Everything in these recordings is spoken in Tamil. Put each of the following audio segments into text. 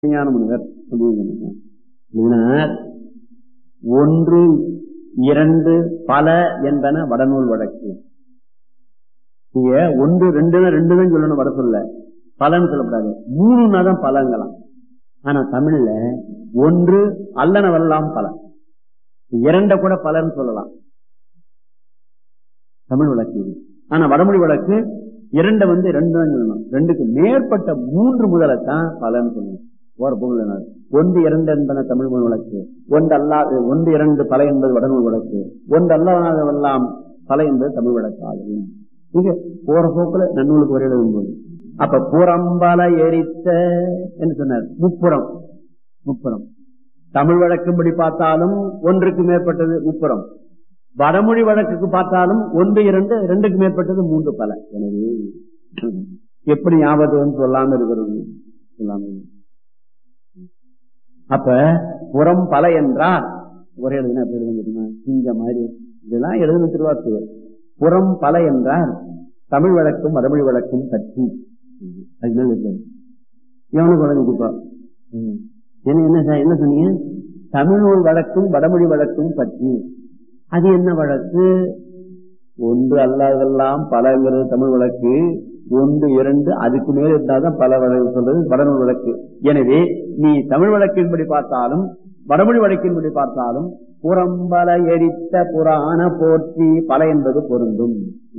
ஞான முனிவர் அப்படின்னு எழுதினார் ஒன்று இரண்டு பல என்பன வடநூல் வழக்கு நீங்க ஒன்று ரெண்டுன்னு ரெண்டு தான் சொல்லணும் வட சொல்ல பலன்னு சொல்லக்கூடாது மூணுன்னா தான் பலங்களாம் ஆனா தமிழ்ல ஒன்று அல்லனவெல்லாம் பல இரண்ட கூட பலன்னு சொல்லலாம் தமிழ் வழக்கு இது ஆனா வடமொழி வழக்கு இரண்ட வந்து ரெண்டு தான் சொல்லணும் ரெண்டுக்கு மேற்பட்ட மூன்று முதலத்தான் பலன்னு சொல்லணும் ஓர பொருள் ஒன்று இரண்டு என்பன தமிழ் மொழி வழக்கு ஒன்று அல்லா ஒன்று இரண்டு பல என்பது வடநூல் வழக்கு ஒன்று அல்லாதவெல்லாம் பல என்பது தமிழ் வழக்கு ஆகும் இங்க போற போக்குல நன்னூலுக்கு வரை எழுதும்போது அப்ப புறம்பல எரித்த என்று சொன்னார் முப்புறம் முப்புறம் தமிழ் வழக்கும்படி பார்த்தாலும் ஒன்றுக்கு மேற்பட்டது முப்புறம் வடமொழி வழக்குக்கு பார்த்தாலும் ஒன்று இரண்டு ரெண்டுக்கு மேற்பட்டது மூன்று பல எனவே எப்படி ஞாபகம் சொல்லாம இருக்கிறது சொல்லாம அப்ப புறம் பல என்றால் ஒரே எழுதுனா எப்படி எழுதுங்க தெரியுமா இந்த மாதிரி இதெல்லாம் எழுதுன திருவாக்கு புறம் பல என்றால் தமிழ் வழக்கும் வடமொழி வழக்கும் பற்றி எவனுக்கு வழங்குப்பா என்ன என்ன என்ன சொன்னீங்க தமிழ் வழக்கும் வடமொழி வழக்கும் பற்றி அது என்ன வழக்கு ஒன்று அல்லாதெல்லாம் பலங்கிறது தமிழ் வழக்கு ஒன்று இரண்டு அதுக்கு மேல இருந்தால்தான் பல வழக்கு சொல்றது வடநூல் வழக்கு எனவே நீ தமிழ் வழக்கின்படி பார்த்தாலும் வடமொழி வழக்கின்படி பார்த்தாலும் புறம்பல எரித்த புராண போற்றி பல என்பது பொருந்தும்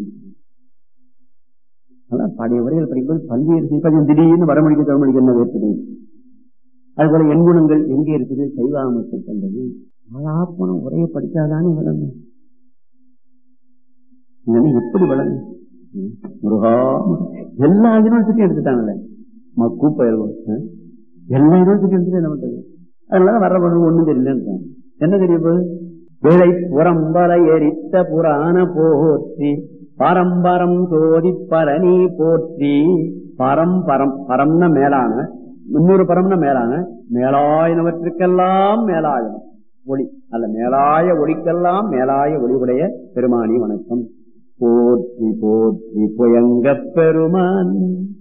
பழைய உரைகள் படிக்கும்போது பல்வேறு திடீர்னு வடமொழிக்கு தமிழ்மொழிக்கு என்ன வேற்றுமை அதுபோல எண்குணங்கள் எங்கே இருக்குது சைவாமத்தில் கண்டது ஆளாப்பணம் உரையை படிச்சாதானே விளங்கும் எப்படி விளங்கும் முருகா எல்லா யூனிவர்சிட்டியும் எடுத்துட்டாங்கல்ல கூப்பயல் எல்லா யூனிவர்சிட்டி எடுத்துட்டு என்ன பண்றது அதனால வர ஒண்ணும் தெரியல என்ன தெரிய போகுது விளை புறம்பர எரித்த புராண போற்றி பரம்பரம் சோதி பரணி போற்றி பரம்பரம் பரம்ன மேலான முன்னூறு பரம்ன மேலான மேலாயினவற்றுக்கெல்லாம் மேலாயம் ஒளி அல்ல மேலாய ஒளிக்கெல்லாம் மேலாய ஒளிவுடைய பெருமானி வணக்கம் போற்றி போற்றி புயங்க பெருமான்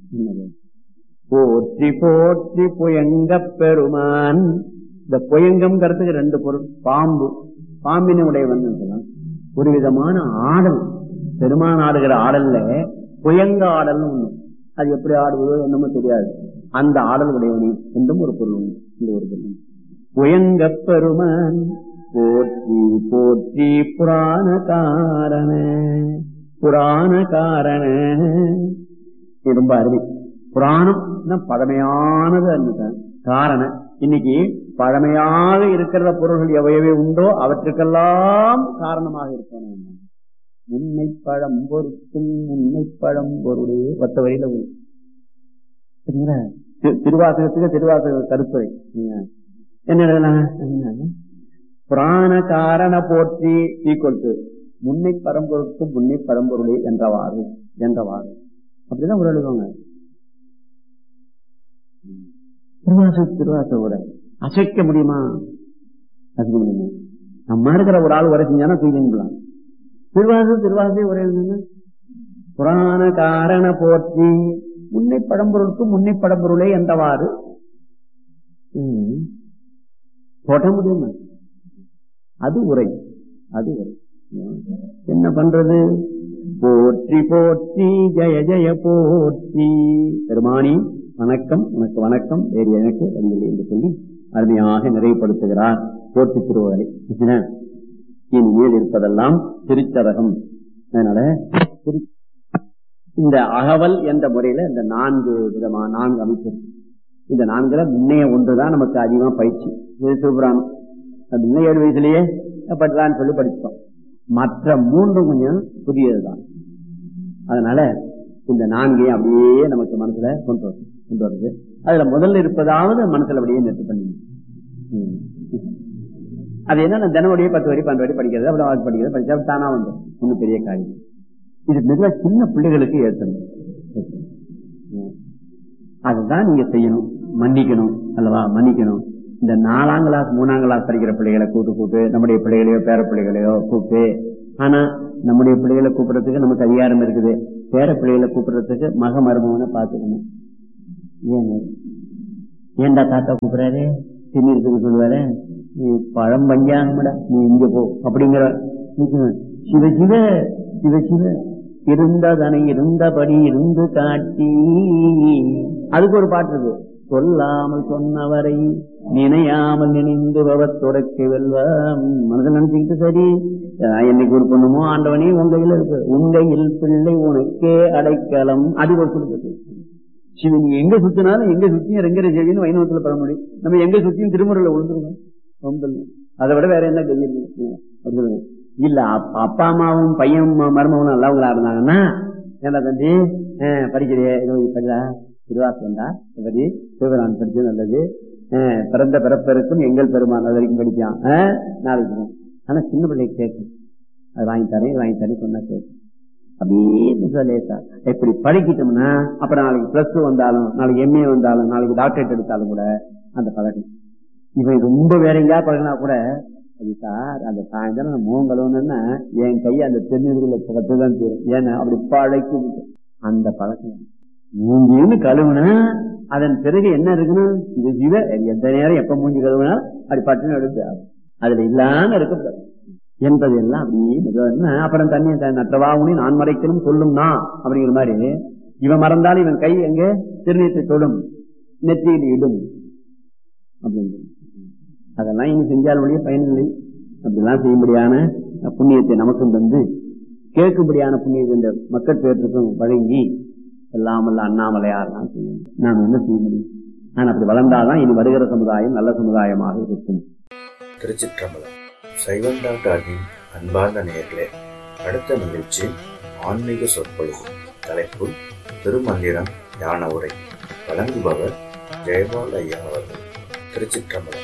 போற்றி போற்றி புயங்க பெருமான் இந்த புயங்கம்ங்கிறதுக்கு ரெண்டு பொருள் பாம்பு பாம்பின உடையவன் சொல்லலாம் ஒரு விதமான ஆடல் பெருமான் ஆடுகிற ஆடல்ல புயங்க ஆடல்னு ஒண்ணு அது எப்படி ஆடுவதோ என்னமோ தெரியாது அந்த ஆடல் உடையவனி என்றும் ஒரு பொருள் உண்டு இந்த ஒரு பொருள் புயங்க பெருமான் போற்றி போற்றி புராண காரண புராண காரண ரொம்ப அருமை புராணம் பழமையானது அன்னைக்கு காரணம் இன்னைக்கு பழமையாக இருக்கிற பொருள்கள் எவையவே உண்டோ அவற்றுக்கெல்லாம் காரணமாக இருப்பன முன்னை பழம் பொருத்தும் முன்னை பழம் பொருளே ஒத்த வரையில திருவாசகத்துக்கு திருவாசக கருத்துரை என்ன எழுதலாம் புராண காரண போற்றி ஈக்குவல் முன்னை பரம்பொருளுக்கு முன்னை பரம்பொருளே என்றவாறு என்றவாறு அப்படிதான் ஒரு எழுதுவாங்க திருவாச திருவாச உரை அசைக்க முடியுமா அசைக்க முடியுமா நம்ம இருக்கிற ஒரு ஆள் உரை செஞ்சானா தூக்கிக்கலாம் திருவாசு திருவாசை உரை புராண காரண போற்றி முன்னை படம்பொருளுக்கு முன்னை படம்பொருளே என்றவாறு போட்ட முடியுமா அது உரை அது உரை என்ன பண்றது போற்றி போற்றி ஜெய ஜெய போற்றி பெருமானி வணக்கம் உனக்கு வணக்கம் வேறு எனக்கு வழியில் என்று சொல்லி அருமையாக நிறைவுபடுத்துகிறார் போற்றி திருவரை இனிமேல் இருப்பதெல்லாம் திருச்சதகம் அதனால இந்த அகவல் என்ற முறையில இந்த நான்கு விதமான நான்கு அமைச்சர் இந்த நான்குல முன்னைய ஒன்றுதான் நமக்கு அதிகமா பயிற்சி சிவபுராணம் முன்ன ஏழு வயசுலயே படிக்கலான்னு சொல்லி படிச்சோம் மற்ற மூன்று கொஞ்சம் புதியதுதான் அதனால இந்த நான்கையும் அப்படியே நமக்கு மனசுல கொண்டு வரும் கொண்டு வருது அதுல முதல்ல இருப்பதாவது மனசுல அப்படியே நெட்டு பண்ணி அது என்ன தினமுடைய பத்து வரி பன்னெண்டு வரி படிக்கிறது அப்புறம் படிக்கிறது படிச்சா தானா வந்து ஒன்னும் பெரிய காரியம் இது மிக சின்ன பிள்ளைகளுக்கு ஏற்றது அதுதான் நீங்க செய்யணும் மன்னிக்கணும் அல்லவா மன்னிக்கணும் இந்த நாலாம் கிளாஸ் மூணாம் கிளாஸ் படிக்கிற பிள்ளைகளை கூட்டு கூட்டு நம்முடைய பிள்ளைகளையோ பேர பிள்ளைகளையோ கூப்பிட்டு ஆனா நம்முடைய பிள்ளைகளை கூப்பிடுறதுக்கு நமக்கு அதிகாரம் இருக்குது பேர பிள்ளைகளை கூப்பிடுறதுக்கு மக மருமகனை பார்த்துக்கணும் ஏன் ஏன்டா தாத்தா கூப்பிடுறாரு திருநீருக்கு சொல்லுவாரு நீ பழம் பஞ்சாங்கடா நீ இங்க போ அப்படிங்கிற சிவ சிவ சிவ சிவ இருந்ததனை இருந்தபடி இருந்து காட்டி அதுக்கு ஒரு பாட்டு இருக்கு சொல்லாமல் சொன்னவரை நினையாமல் நினைந்து பவத்துறக்கை வெல்வம் மனதில் நினைச்சுக்கிட்டு சரி நான் என்னைக்கு ஒரு பொண்ணுமோ ஆண்டவனே உன் கையில இருக்கு உங்கையில் பிள்ளை உனக்கே அடைக்கலம் அது ஒரு சொல்லுது சிவன் நீ எங்க சுத்தினாலும் எங்க சுத்தியும் ரெங்கர செவின்னு வைணவத்துல பெற முடியும் நம்ம எங்க சுத்தியும் திருமுறையில விழுந்துருவோம் ரொம்ப அதை விட வேற என்ன கதி இருக்கு? அப்படி சொல்லுங்க. இல்ல அப்- அப்பா அம்மாவும் பையன் ம- மருமகனும் நல்லவங்களா இருந்தாங்கன்னா ஏண்டா தம்பி அஹ், படிக்கிறியே இதோ படிடா திருவாசந்தா படி சிவரான் படிச்சது நல்லது அஹ், பிறந்த பிறப்பெருக்கும் எங்கள் பெருமான் அது வரைக்கும் படிப்பான் அஹ், நாளைக்கு போ. ஆனா சின்ன பிள்ளை கேட்கும் அது வாங்கி தரேன் இது வாங்கி தரேன் சொன்னா கேட்கும் அப்படியே லேசா இப்படி படிக்கிட்டோம்னா அப்புறம் நாளைக்கு பிளஸ் டூ வந்தாலும் நாளைக்கு எம்ஏ வந்தாலும் நாளைக்கு டாக்டரேட் எடுத்தாலும் கூட அந்த பழக்கம் இவன் ரொம்ப வேற எங்கேயா பழகினா கூட அது சார் அந்த சாயந்தரம் நான் முகம் கழுவுனேன்னா என் கையை அந்த தென்னீருக்குள்ள பக்கத்து தான் தீரும் ஏன்னா அப்படி பழக்கி விட்டு. அந்த பழக்கம் மூஞ்சின்னு கழுவுனா அதன் பிறகு என்ன இருக்குன்னா இது ஜீவ எந்த நேரம் எப்ப மூஞ்சி கழுவுனா அப்படி பட்டுன்னு எடுத்து அதுல இல்லாம இருக்கக்கூடாது என்பது எல்லாம் அப்படியே மெதுவா அப்புறம் தண்ணி நற்றவா உனி நான் மறைக்கணும் சொல்லும் நான் அப்படிங்கிற மாதிரி இவன் மறந்தாலும் இவன் கை எங்க திருநீற்றை தொடும் நெற்றியில் இடும் அப்படின்னு அதெல்லாம் இனி செஞ்சால் ஒழிய பயனில்லை அப்படிலாம் செய்யும்படியான புண்ணியத்தை நமக்கும் தந்து கேட்கும்படியான புண்ணியத்தை இந்த மக்கள் பேருக்கும் வழங்கி எல்லாம் வல்ல அண்ணாமலையாரெல்லாம் செய்யணும் நாம் என்ன செய்ய முடியும் நான் அப்படி வளர்ந்தாதான் இனி வருகிற சமுதாயம் நல்ல சமுதாயமாக இருக்கும் திருச்சிற்றம்பலம் சைவம் டாக்டரின் அன்பார்ந்த நேயர்களே அடுத்த நிகழ்ச்சி ஆன்மீக சொற்பொழிவு தலைப்பு திருமந்திரம் ஞான உரை வழங்குபவர் ஜெயபால் ஐயா அவர்கள் திருச்சிற்றம்பலம்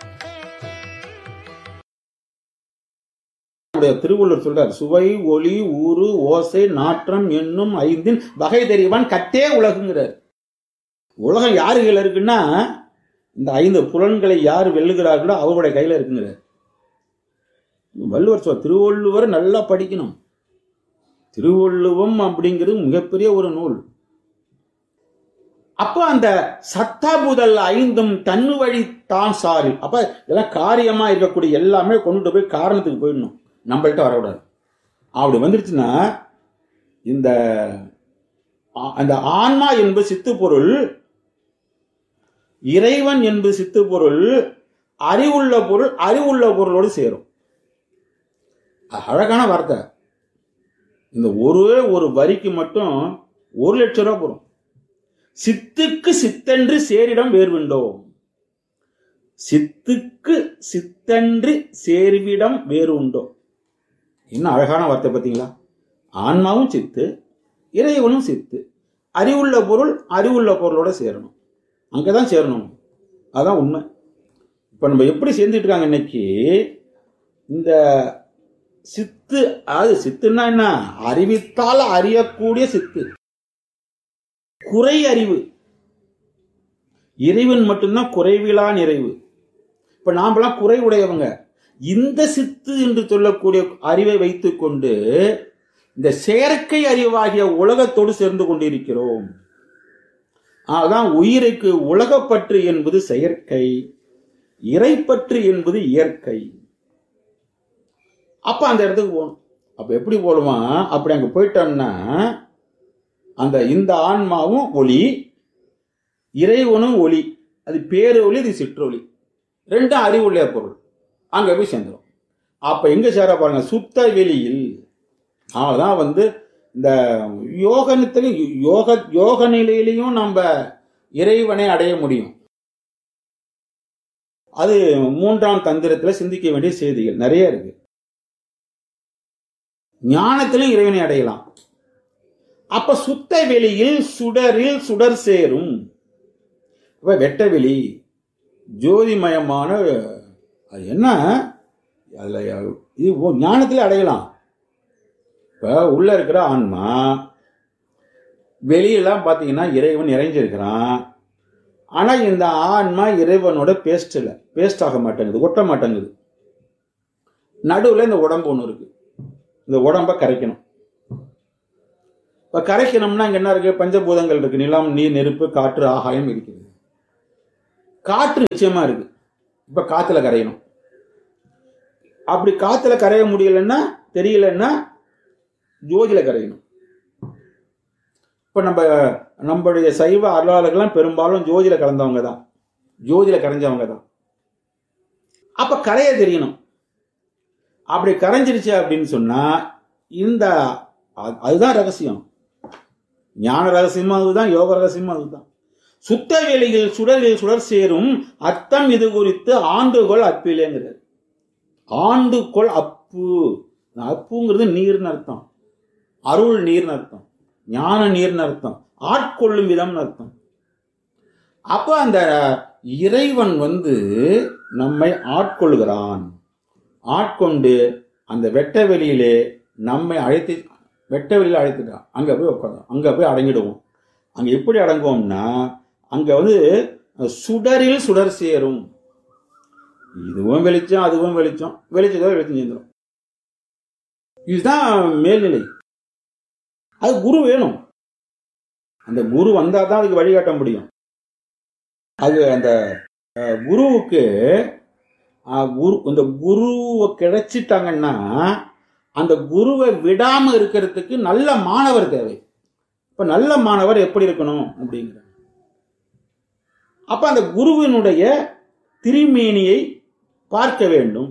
நம்முடைய திருவள்ளுவர் சொல்றார் சுவை ஒளி ஊறு ஓசை நாற்றம் என்னும் ஐந்தின் வகை தெரிவான் கட்டே உலகுங்கிறார் உலகம் யாரு கையில இருக்குன்னா இந்த ஐந்து புலன்களை யார் வெல்லுகிறார்களோ அவருடைய கையில இருக்குங்கிறார் வள்ளுவர் சொல் திருவள்ளுவர் நல்லா படிக்கணும் திருவள்ளுவம் அப்படிங்கிறது மிகப்பெரிய ஒரு நூல் அப்ப அந்த சத்தாபுதல் ஐந்தும் தன்னு வழி தான் சாரி அப்ப இதெல்லாம் காரியமா இருக்கக்கூடிய எல்லாமே கொண்டுட்டு போய் காரணத்துக்கு போயிடணும் நம்மள்ட்ட வரக்கூடாது அப்படி வந்துருச்சுன்னா இந்த ஆ- அந்த ஆன்மா என்பது சித்து பொருள் இறைவன் என்பது சித்து பொருள் அறிவுள்ள பொருள் அறிவுள்ள பொருளோடு சேரும் அது அழகான வார்த்தை இந்த ஒரே ஒரு வரிக்கு மட்டும் ஒரு லட்சம் ரூபாய் போகும் சித்துக்கு சித்தன்று சேரிடம் வேர்விண்டோ சித்துக்கு சித்தன்று சேர்விடம் வேறு உண்டோ என்ன அழகான வார்த்தை பார்த்தீங்களா ஆன்மாவும் சித்து இறைவனும் சித்து அறிவுள்ள பொருள் அறிவுள்ள பொருளோட சேரணும் அங்கதான் சேரணும் அதான் உண்மை இப்ப நம்ம எப்படி சேர்ந்துட்டு இருக்காங்க இன்னைக்கு இந்த சித்து அதாவது சித்துன்னா என்ன அறிவித்தால் அறியக்கூடிய சித்து குறை அறிவு இறைவன் மட்டும்தான் குறைவிலா நிறைவு இப்ப நாமெல்லாம் குறை உடையவங்க இந்த சித்து என்று சொல்லக்கூடிய அறிவை வைத்துக்கொண்டு இந்த செயற்கை அறிவாகிய உலகத்தோடு சேர்ந்து கொண்டிருக்கிறோம் அதான் உயிருக்கு உலகப்பற்று என்பது செயற்கை இறைப்பற்று என்பது இயற்கை அப்ப அந்த இடத்துக்கு போகணும் அப்ப எப்படி போடுமா அப்படி அங்க போயிட்டோம்னா அந்த இந்த ஆன்மாவும் ஒளி இறைவனும் ஒளி அது பேரு ஒளி இது சிற்றொளி ரெண்டும் அறிவுள்ள பொருள் அங்க போய் சேர்ந்துடும் அப்ப எங்க சேர பாருங்க சுத்த வெளியில் அவதான் வந்து இந்த யோகனத்திலையும் யோக யோக நிலையிலையும் நம்ம இறைவனை அடைய முடியும் அது மூன்றாம் தந்திரத்துல சிந்திக்க வேண்டிய செய்திகள் நிறைய இருக்கு ஞானத்திலும் இறைவனை அடையலாம் அப்ப சுத்த வெளியில் சுடரில் சுடர் சேரும் அப்ப வெட்ட வெளி ஜோதிமயமான அது என்ன அதுல இது ஓ- ஞானத்துல அடையலாம் இப்ப உள்ள இருக்கிற ஆன்மா வெளியெல்லாம் பாத்தீங்கன்னா இறைவன் நிறைஞ்சிருக்கிறான் ஆனா இந்த ஆன்மா இறைவனோட பேஸ்ட் இல்ல பேஸ்ட் ஆக மாட்டேங்குது ஒட்ட மாட்டேங்குது நடுவுல இந்த உடம்பு ஒண்ணு இருக்கு இந்த உடம்ப கரைக்கணும் இப்ப கரைக்கணும்னா இங்க என்ன இருக்கு பஞ்சபூதங்கள் இருக்கு நிலம் நீர் நெருப்பு காற்று ஆகாயம் இருக்குது காற்று நிச்சயமா இருக்கு இப்ப காத்துல கரையணும் அப்படி காத்துல கரைய முடியலன்னா தெரியலன்னா ஜோதியில கரையணும் இப்ப நம்ம நம்மளுடைய சைவ அருளாளர்கள்லாம் பெரும்பாலும் ஜோதியில கலந்தவங்க தான் ஜோதியில கரைஞ்சவங்க தான் அப்ப கரைய தெரியணும் அப்படி கரைஞ்சிருச்சு அப்படின்னு சொன்னா இந்த அது- அதுதான் ரகசியம் ஞான ரகசியமும் அதுதான் யோக ரகசியமும் அதுதான் சுத்த வெளியில் சுடரில் சுடர் சேரும் அர்த்தம் இது குறித்து ஆண்டுகொள் அப்பிலேங்கிறார் ஆண்டுகொள் அப்பு அப்புங்கிறது நீர்னு அர்த்தம் அருள் நீர்னு அர்த்தம் ஞான நீர்னு அர்த்தம் ஆட்கொள்ளும் விதம்னு அர்த்தம் அப்ப அந்த இறைவன் வந்து நம்மை ஆட்கொள்கிறான் ஆட்கொண்டு அந்த வெட்ட வெளியிலே நம்மை அழைத்து வெட்ட வெளியில அழைத்துட்டான் அங்க போய் உட்காந்தோம் அங்க போய் அடங்கிடுவோம் அங்க எப்படி அடங்குவோம்னா அங்க வந்து சுடரில் சுடர் சேரும் இதுவும் வெளிச்சம் அதுவும் வெளிச்சம் வெளிச்சத்தோட வெளிச்சம் சேர்ந்துடும் இதுதான் மேல்நிலை அது குரு வேணும் அந்த குரு வந்தா தான் அதுக்கு வழிகாட்ட முடியும் அது அந்த அஹ், குருவுக்கு அஹ், குரு இந்த குருவை கிடைச்சிட்டாங்கன்னா அந்த குருவை விடாம இருக்கிறதுக்கு நல்ல மாணவர் தேவை இப்ப நல்ல மாணவர் எப்படி இருக்கணும் அப்படிங்கிற அப்ப அந்த குருவினுடைய திருமேனியை பார்க்க வேண்டும்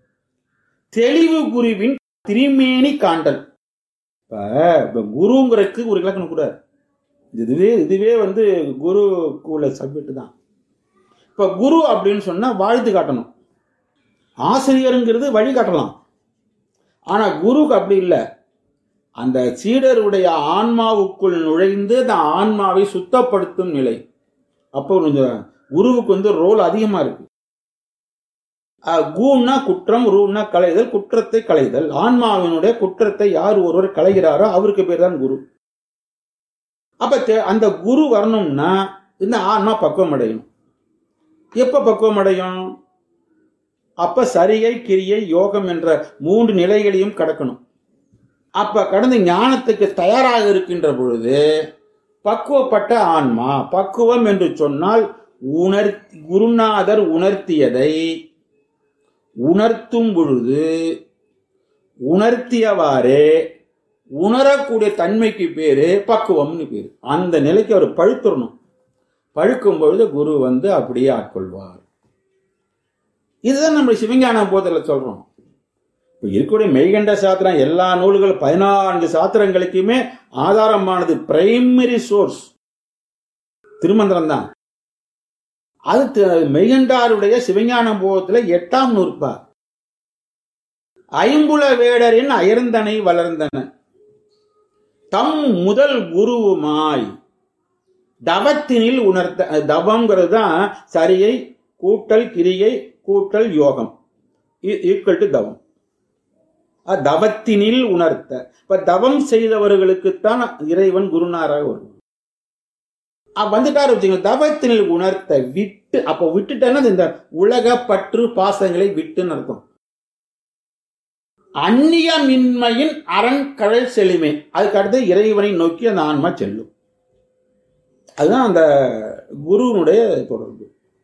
தெளிவு குருவின் திருமேனி காண்டல் இப்ப இப்ப குருங்கிறதுக்கு ஒரு இலக்கணம் கூட இதுவே இதுவே வந்து குருக்குள்ள சப்ஜெக்ட் தான் இப்ப குரு அப்படின்னு சொன்னா வாழ்த்து காட்டணும் ஆசிரியருங்கிறது வழி காட்டலாம் ஆனா குருக்கு அப்படி இல்லை அந்த சீடருடைய ஆன்மாவுக்குள் நுழைந்து அந்த ஆன்மாவை சுத்தப்படுத்தும் நிலை அப்போ கொஞ்சம் குருவுக்கு வந்து ரோல் அதிகமா இருக்கு அஹ், கூன்னா குற்றம் ரூன்னா களைதல் குற்றத்தை களைதல் ஆன்மாவினுடைய குற்றத்தை யார் ஒருவர் களைகிறாரோ அவருக்கு பேர் தான் குரு அப்ப தே- அந்த குரு வரணும்னா இந்த ஆன்மா பக்குவம் அடையும் எப்ப பக்குவம் அடையும் அப்ப சரியை கிரியை யோகம் என்ற மூன்று நிலைகளையும் கடக்கணும் அப்ப கடந்து ஞானத்துக்கு தயாராக இருக்கின்ற பொழுது பக்குவப்பட்ட ஆன்மா பக்குவம் என்று சொன்னால் உணர் குருநாதர் உணர்த்தியதை உணர்த்தும் பொழுது உணர்த்தியவாறே உணரக்கூடிய தன்மைக்கு பேரு பக்குவம்னு பேரு அந்த நிலைக்கு அவர் பழுத்துறணும் பழுக்கும் பொழுது குரு வந்து அப்படியே ஆட்கொள்வார் இதுதான் நம்ம சிவஞான போதில் சொல்றோம் இப்ப இருக்கக்கூடிய மெய்கண்ட சாத்திரம் எல்லா நூல்கள் பதினான்கு சாத்திரங்களுக்குமே ஆதாரமானது பிரைமரி சோர்ஸ் திருமந்திரம் தான் அது தி- மெய்கண்டாருடைய சிவஞான போதத்துல எட்டாம் நூற்பா ஐம்புல வேடரின் அயர்ந்தனை வளர்ந்தன தம் முதல் குருவுமாய் தவத்தினில் உணர்த்த தவம்ங்கிறது தான் சரியை கூட்டல் கிரியை கூட்டல் யோகம் ஈக்குவல் டு தவம் அஹ் தவத்தினில் உணர்த்த இப்ப தவம் செய்தவர்களுக்குத்தான் இறைவன் குருநாராக வருவான் அஹ் வந்துட்டாரு வச்சுங்க தவத்தினில் உணர்த்த விட்டு அப்ப விட்டுட்டேன்னா இந்த உலக பற்று பாசங்களை விட்டுன்னு அர்த்தம் அந்நியமின்மையின் அரண்கழல் செழுமை அதுக்கு அடுத்து இறைவனை நோக்கி அந்த ஆன்மா செல்லும் அதுதான் அந்த குருவினுடைய தொடர்பு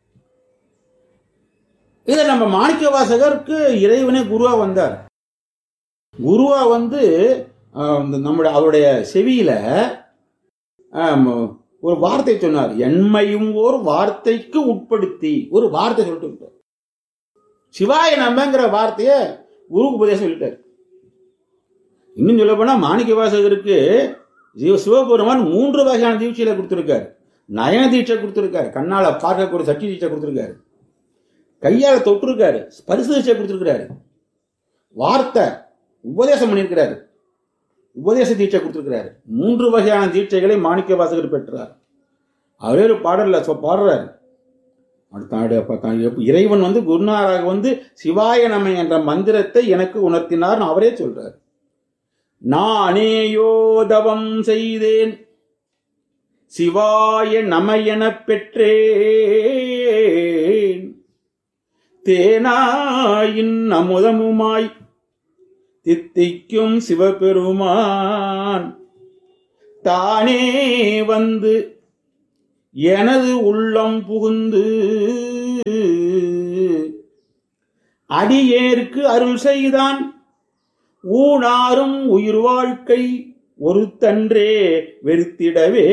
இதை நம்ம மாணிக்க வாசகருக்கு இறைவனே குருவா வந்தார் குருவா வந்து ஆஹ், இந்த நம்முடைய அவருடைய செவியில ஆம், ஒரு வார்த்தை சொன்னார் எண்மையும் ஓர் வார்த்தைக்கு உட்படுத்தி ஒரு வார்த்தை சொல்லிட்டு விட்டார் சிவாய நம்மங்கிற வார்த்தைய குரு உபதேசம் சொல்லிட்டார் இன்னும் சொல்ல போனா மாணிக்க வாசகருக்கு சிவ சிவபெருமான் மூன்று வகையான தீட்சையில கொடுத்திருக்காரு நயன தீட்சை கொடுத்திருக்காரு கண்ணால பார்க்கக்கூடிய சக்தி தீட்சை கொடுத்திருக்காரு கையால தொட்டிருக்காரு ஸ்பரிசு தீட்சை கொடுத்திருக்காரு வார்த்தை உபதேசம் பண்ணியிருக்கிறாரு உபதேச தீட்சை கொடுத்திருக்கிறாரு மூன்று வகையான தீட்சைகளை மாணிக்க வாசகர் பெற்றார் அவரே ஒரு பாடல்ல சொ- பாடுறாரு அவர் தன்னுடைய ப- தான் எப்ப- இறைவன் வந்து குருநாராக வந்து சிவாய நம என்ற மந்திரத்தை எனக்கு உணர்த்தினார் அவரே சொல்றார் நானேயோ தவம் செய்தேன் சிவாய நம எனப் பெற்றேன் தேனாயின் அமுதமுமாய் தித்திக்கும் சிவபெருமான் தானே வந்து எனது உள்ளம் புகுந்து அடியேற்கு அருள் செய்தான் ஊனாரும் உயிர் வாழ்க்கை ஒருத்தன்றே வெறுத்திடவே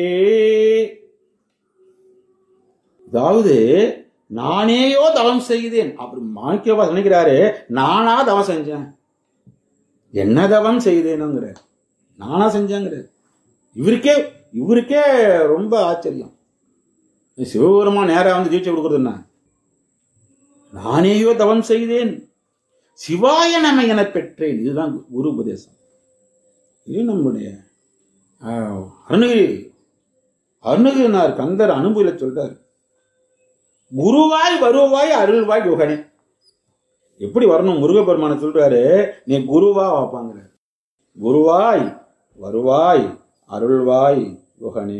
அதாவது நானேயோ தவம் செய்தேன் அப்படி மாணிக்கவா நினைக்கிறாரு நானா தவம் செஞ்சேன் என்ன தவம் செய்தேனுங்கிறார் நானா செஞ்சேங்கிறார் இவருக்கே இவருக்கே ரொம்ப ஆச்சரியம் சிவபெருமா நேரா வந்து தீட்சை கொடுக்கறதுன்னா நானேயோ தவம் செய்தேன் சிவாய நம என பெற்றேன் இதுதான் குரு உபதேசம் இது நம்முடைய ஆஹ், அருணகிரி அருணகிரினார் கந்தர் அனுபவில சொல்றார் குருவாய் வருவாய் அருள்வாய் யுகனே எப்படி வரணும் முருகப்பெருமான சொல்றாரு நீ குருவா வாப்பாங்கிறார் குருவாய் வருவாய் அருள்வாய் யுகனே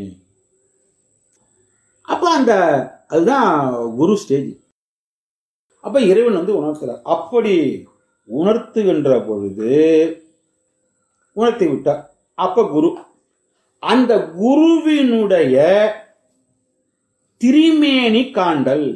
அப்ப அந்த அதுதான் குரு ஸ்டேஜ் அப்ப இறைவன் வந்து உணர்த்துறார் அப்படி உணர்த்துகின்ற பொழுது உணர்த்தி விட்டார் அப்ப குரு அந்த குருவினுடைய திரிமேனி காண்டல்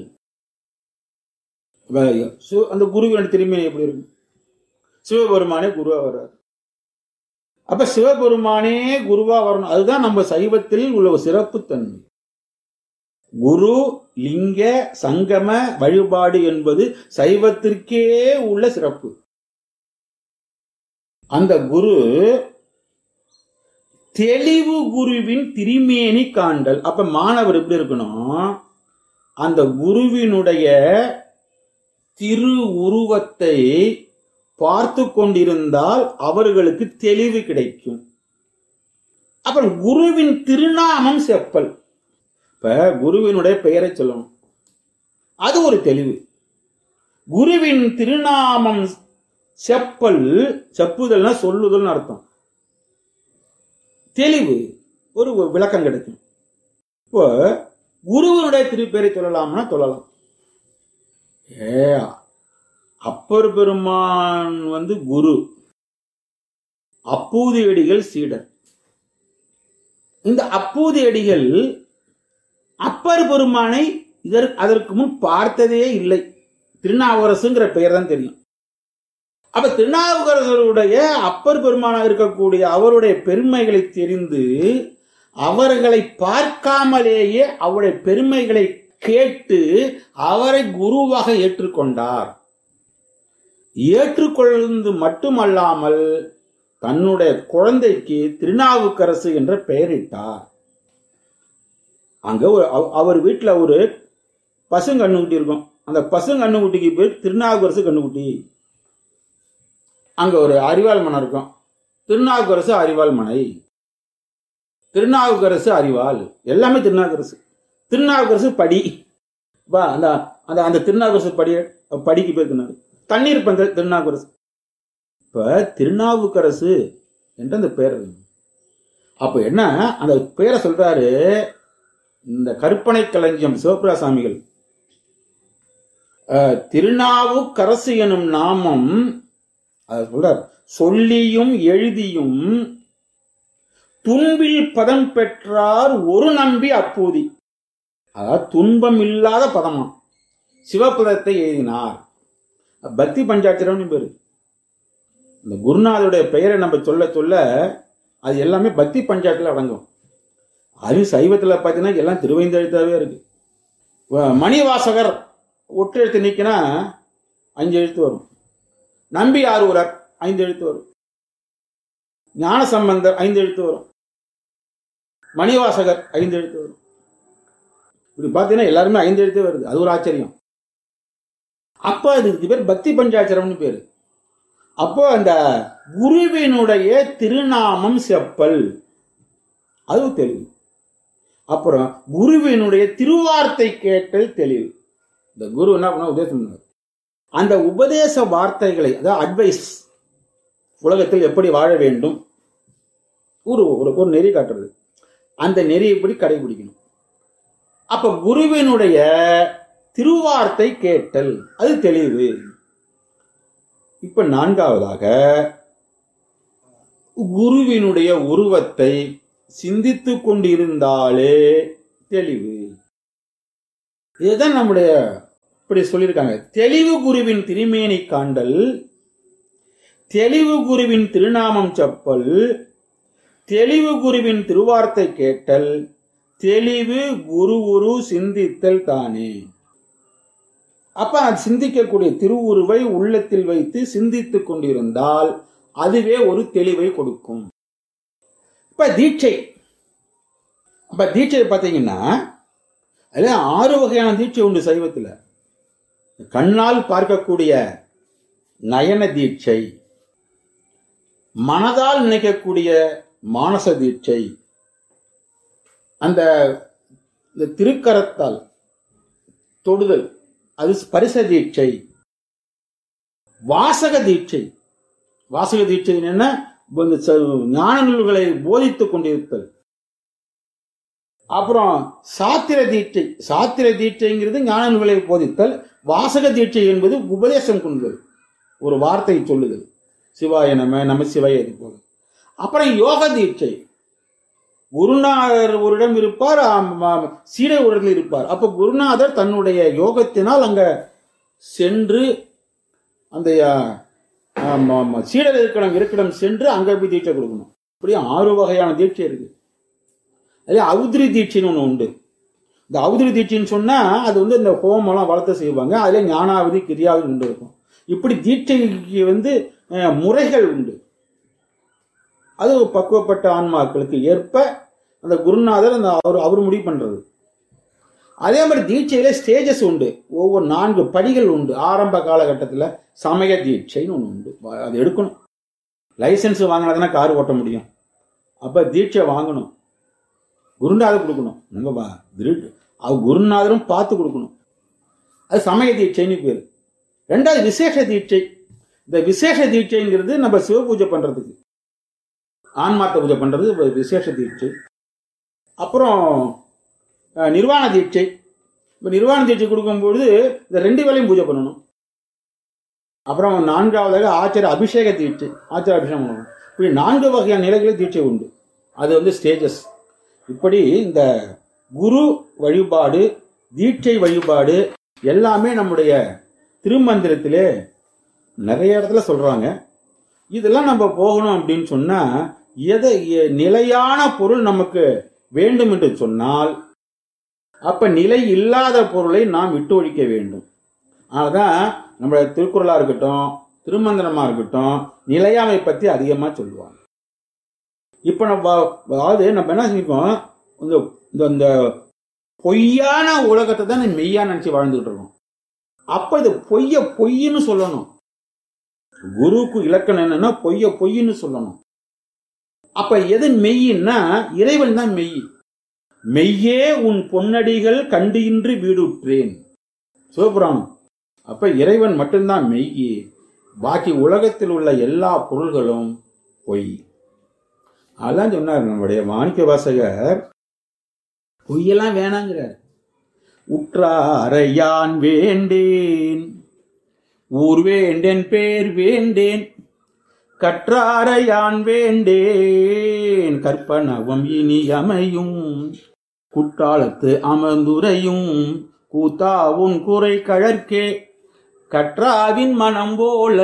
இப்ப சிவ- அந்த குருவினுடைய திரிமேனி எப்படி இருக்கும் சிவபெருமானே குருவா வர்றார் அப்ப சிவபெருமானே குருவா வரணும் அதுதான் நம்ம சைவத்தில் உள்ள ஒரு சிறப்பு தன்மை குரு லிங்க சங்கம வழிபாடு என்பது சைவத்திற்கே உள்ள சிறப்பு அந்த குரு தெளிவு குருவின் திரிமேனி காண்டல் அப்ப மாணவர் எப்படி இருக்கணும் அந்த குருவினுடைய திரு உருவத்தை பார்த்து கொண்டிருந்தால் அவர்களுக்கு தெளிவு கிடைக்கும் அப்புறம் குருவின் திருநாமம் செப்பல் இப்ப குருவினுடைய பெயரை சொல்லணும் அது ஒரு தெளிவு குருவின் திருநாமம் செப்பல் செப்புதல்னா சொல்லுதல்னு அர்த்தம் தெளிவு ஒரு விளக்கம் கிடைக்கும் இப்போ குருவினுடைய திருப்பெயரை சொல்லலாம்னா சொல்லலாம் ஏ அப்பர் பெருமான் வந்து குரு அப்பூதி அடிகள் சீடர் இந்த அப்பூதி அடிகள் அப்பர் பெருமானை இதற்கு அதற்கு முன் பார்த்ததே இல்லை திருநாவுக்கரசுங்கிற பெயர் தான் தெரியும் அப்ப திருநாவுக்கரசருடைய அப்பர் பெருமானாக இருக்கக்கூடிய அவருடைய பெருமைகளை தெரிந்து அவர்களை பார்க்காமலேயே அவருடைய பெருமைகளை கேட்டு அவரை குருவாக ஏற்றுக்கொண்டார் ஏற்றுக்கொள்வது மட்டுமல்லாமல் தன்னுடைய குழந்தைக்கு திருநாவுக்கரசு என்ற பெயரிட்டார் அங்க ஒரு அவ- அவர் வீட்டுல ஒரு பசுங்கண்ணுக்குட்டி இருக்கும் அந்த பசுங்கண்ணுக்குட்டிக்கு பேர் திருநாவுக்கரசு கண்ணுக்குட்டி அங்க ஒரு அறிவாள் மனை இருக்கும் திருநாவுக்கரசு அறிவாள் மனை திருநாவுக்கரசு அறிவாள் எல்லாமே திருநாவுக்கரசு திருநாவுக்கரசு படி வா அந்த அந்த அந்த திருநாவுக்கரசு படி படிக்கு பேர் திருநாவு தண்ணீர் பந்தல் திருநாவுக்கரசு இப்ப திருநாவுக்கரசு என்ற அந்த பெயர் இருக்கு. அப்ப என்ன அந்த பெயரை சொல்றாரு இந்த கற்பனை களஞ்சியம் சிவபிரசாமிகள் அஹ், திருநாவுக்கரசு எனும் நாமம் அதை சொல்றார் சொல்லியும் எழுதியும் துன்பில் பதம் பெற்றார் ஒரு நம்பி அப்பூதி அதாவது துன்பம் இல்லாத பதமா சிவபதத்தை எழுதினார் பக்தி பஞ்சாட்சரம்னு பேரு இந்த குருநாதருடைய பெயரை நம்ம சொல்ல சொல்ல அது எல்லாமே பக்தி பஞ்சாயத்துல அடங்கும் அது சைவத்துல பார்த்தீங்கன்னா எல்லாம் திருவைந்தெழுத்தாவே இருக்கு வ- மணிவாசகர் ஒற்று எழுத்து நீக்கினா அஞ்சு எழுத்து வரும் நம்பி ஆரூரர் ஐந்து எழுத்து வரும் ஞான சம்பந்தர் ஐந்து எழுத்து வரும் மணிவாசகர் ஐந்து எழுத்து வரும் இப்படி பார்த்தீங்கன்னா எல்லாருமே ஐந்து எழுத்து வருது அது ஒரு ஆச்சரியம் அப்ப இதுக்கு பேர் பக்தி பஞ்சாட்சரம்னு பேரு அப்போ அந்த குருவினுடைய திருநாமம் செப்பல் அது தெளிவு அப்புறம் குருவினுடைய திருவார்த்தை கேட்டல் தெளிவு இந்த குரு என்ன பண்ண உபதேசம் பண்ணார் அந்த உபதேச வார்த்தைகளை அதாவது அட்வைஸ் உலகத்தில் எப்படி வாழ வேண்டும் ஒரு ஒரு ஒரு நெறி காட்டுறது அந்த நெறியைப்படி கடைபிடிக்கணும் அப்ப குருவினுடைய திருவார்த்தை கேட்டல் அது தெளிவு இப்ப நான்காவதாக குருவினுடைய உருவத்தை சிந்தித்துக் கொண்டிருந்தாலே தெளிவு இதுதான் நம்முடைய இப்படி சொல்லியிருக்காங்க தெளிவு குருவின் திருமேனி காண்டல் தெளிவு குருவின் திருநாமம் செப்பல் தெளிவு குருவின் திருவார்த்தை கேட்டல் தெளிவு குரு குரு சிந்தித்தல் தானே அப்ப அது சிந்திக்கக்கூடிய திருவுருவை உள்ளத்தில் வைத்து சிந்தித்துக் கொண்டிருந்தால் அதுவே ஒரு தெளிவை கொடுக்கும் இப்ப தீட்சை அப்ப தீட்சை பார்த்தீங்கன்னா அதுல ஆறு வகையான தீட்சை உண்டு சைவத்துல கண்ணால் பார்க்கக்கூடிய நயன தீட்சை மனதால் நினைக்கக்கூடிய மானச தீட்சை அந்த இந்த திருக்கரத்தால் தொடுதல் அது ஸ்பரிச தீட்சை வாசக தீட்சை வாசக தீட்சை என்ன இந்த ச- ஞான நூல்களை போதித்துக் கொண்டிருத்தல் அப்புறம் சாத்திர தீட்சை சாத்திர தீட்சைங்கிறது ஞான நூல்களை போதித்தல் வாசக தீட்சை என்பது உபதேசம் கொள்வது ஒரு வார்த்தை சொல்லுதல் சிவாய நம நம சிவாய இது போல அப்புறம் யோக தீட்சை குருநாதர் ஒரிடம் இருப்பார் ஆம், ஆம், சீடர் ஒரு இடத்துல இருப்பார் அப்ப குருநாதர் தன்னுடைய யோகத்தினால் அங்க சென்று அந்த ஆ, ஆம், ஆம், சீடர் இருக்கணும் இருக்கிடம் சென்று அங்க போய் தீட்சை கொடுக்கணும் இப்படி ஆறு வகையான தீட்சை இருக்கு அதே அவுதிரி தீட்சைன்னு ஒன்று உண்டு இந்த அவுதிரி தீட்சைன்னு சொன்னா அது வந்து இந்த ஹோமம்லாம் வளர்த்து செய்வாங்க அதுல ஞானாவதி கிரியாவதி உண்டு இருக்கும் இப்படி தீட்சைக்கு வந்து அஹ், முறைகள் உண்டு அது பக்குவப்பட்ட ஆன்மாக்களுக்கு ஏற்ப அந்த குருநாதர் அந்த அவர் அவர் முடிவு பண்றது அதே மாதிரி தீட்சையில ஸ்டேஜஸ் உண்டு ஒவ்வொரு நான்கு படிகள் உண்டு ஆரம்ப காலகட்டத்தில் சமய தீட்சைன்னு ஒன்று உண்டு அது எடுக்கணும் லைசன்ஸ் வாங்கினதுனா கார் ஓட்ட முடியும் அப்ப தீட்சை வாங்கணும் குருநாதர் கொடுக்கணும் நம்ம வா- திரு- அவர் குருநாதரும் பார்த்து கொடுக்கணும் அது சமய தீட்சைன்னு பேர் ரெண்டாவது விசேஷ தீட்சை இந்த விசேஷ தீட்சைங்கிறது நம்ம சிவ பூஜை பண்றதுக்கு ஆன்மார்த்த பூஜை பண்றது ஒரு விசேஷ தீட்சை அப்புறம் அஹ், நிர்வாண தீட்சை இப்போ நிர்வாண தீட்சை கொடுக்கும்பொழுது இந்த ரெண்டு வேளையும் பூஜை பண்ணணும் அப்புறம் நான்காவதாக ஆச்சார அபிஷேக தீட்சை ஆச்சார அபிஷேகம் பண்ணணும் இப்படி நான்கு வகையான நிலைகளில் தீட்சை உண்டு அது வந்து ஸ்டேஜஸ் இப்படி இந்த குரு வழிபாடு தீட்சை வழிபாடு எல்லாமே நம்முடைய திருமந்திரத்திலே நிறைய இடத்துல சொல்றாங்க இதெல்லாம் நம்ம போகணும் அப்படின்னு சொன்னா எதை எ- நிலையான பொருள் நமக்கு வேண்டும் என்று சொன்னால் அப்ப நிலை இல்லாத பொருளை நாம் விட்டு ஒழிக்க வேண்டும் அதனாலதான் நம்ம திருக்குறளா இருக்கட்டும் திருமந்திரமா இருக்கட்டும் நிலையாமை பத்தி அதிகமா சொல்லுவாங்க இப்ப நம்ம அதாவது நம்ம என்ன செஞ்சுக்கோம் இந்த இந்த- இந்த பொய்யான உலகத்தை தான் மெய்யா நினைச்சு வாழ்ந்துட்டு இருக்கோம் அப்ப இது பொய்ய பொய்ன்னு சொல்லணும் குருவுக்கு இலக்கணம் என்னன்னா பொய்ய பொய்ன்னு சொல்லணும் அப்ப எது மெய்யின்னா இறைவன் தான் மெய் மெய்யே உன் பொன்னடிகள் கண்டு இன்றி வீடுற்றேன் சிவபுராணம் அப்ப இறைவன் மட்டும்தான் மெய் பாக்கி உலகத்தில் உள்ள எல்லா பொருள்களும் பொய் அதான் சொன்னார் நம்முடைய மாணிக்க வாசகர் பொய்யெல்லாம் வேணாங்கிறார் உற்றாரை யான் வேண்டேன் ஊர் வேண்டேன் பேர் வேண்டேன் கற்றாரை யான் வேண்டேன் கற்பனவம் இனி அமையும் குற்றாலத்து அமர்ந்துரையும் கூத்தா உன் குறை கழற்கே கற்றாவின் மனம் போல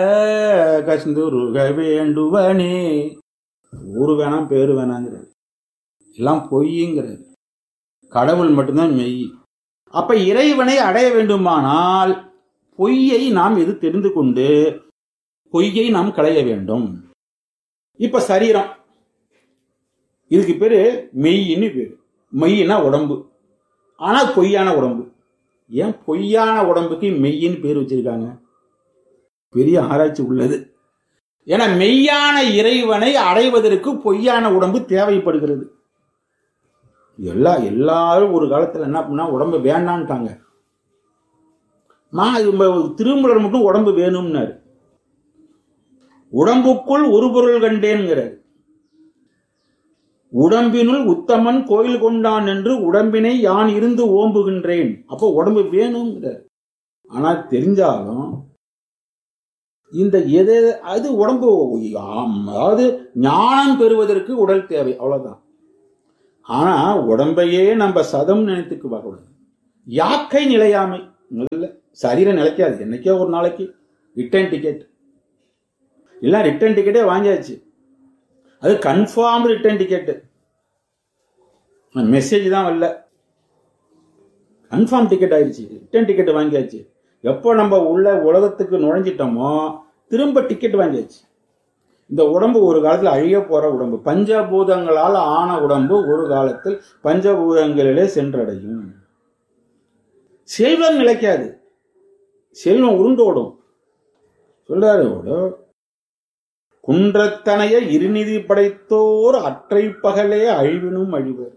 கஸ்துருக வேண்டுவனே ஊரு வேணாம் பேரு வேணாங்கிறார் எல்லாம் பொய்ங்கிறார் கடவுள் மட்டும்தான் மெய் அப்ப இறைவனை அடைய வேண்டுமானால் பொய்யை நாம் எது தெரிந்து கொண்டு பொய்யை நாம் களைய வேண்டும் இப்ப சரீரம் இதுக்கு பேரு மெய்ன்னு பேரு மெய்னா உடம்பு ஆனா பொய்யான உடம்பு ஏன் பொய்யான உடம்புக்கு மெய்யின்னு பேர் வச்சிருக்காங்க பெரிய ஆராய்ச்சி உள்ளது ஏன்னா மெய்யான இறைவனை அடைவதற்கு பொய்யான உடம்பு தேவைப்படுகிறது எல்லா எல்லாரும் ஒரு காலத்துல என்ன பண்ணா உடம்பு வேண்டான்ட்டாங்க மா இது ம- திருமலர் மட்டும் உடம்பு வேணும்னாரு உடம்புக்குள் ஒரு பொருள் கண்டேன்கிறார் உடம்பினுள் உத்தமன் கோயில் கொண்டான் என்று உடம்பினை யான் இருந்து ஓம்புகின்றேன் அப்போ உடம்பு வேணுங்கிறார் ஆனா தெரிஞ்சாலும் இந்த எது அது உடம்பு ஆம், அதாவது ஞானம் பெறுவதற்கு உடல் தேவை அவ்வளவுதான் ஆனா உடம்பையே நம்ம சதம் நினைத்துக்கு பார்க்கக்கூடாது யாக்கை நிலையாமை முதல்ல சரீரம் நிலைக்காது என்னைக்கோ ஒரு நாளைக்கு ரிட்டர்ன் டிக்கெட் இல்ல ரிட்டர்ன் டிக்கெட்டே வாங்கியாச்சு அது கன்ஃபார்ம் ரிட்டர்ன் டிக்கெட் மெசேஜ் தான் வரல கன்ஃபார்ம் டிக்கெட் ஆயிடுச்சு ரிட்டர்ன் டிக்கெட் வாங்கியாச்சு எப்போ நம்ம உள்ள உலகத்துக்கு நுழைஞ்சிட்டோமோ திரும்ப டிக்கெட் வாங்கியாச்சு இந்த உடம்பு ஒரு காலத்துல அழிய போற உடம்பு பஞ்சபூதங்களால் ஆன உடம்பு ஒரு காலத்தில் பஞ்சபூதங்களிலே சென்றடையும் செல்வம் நிலைக்காது செல்வம் உருண்டோடும் சொல்றாரு ஓடும் குன்றத்தனைய இருநிதி படைத்தோர் அற்றை பகலே அழிவினும் அழிவர்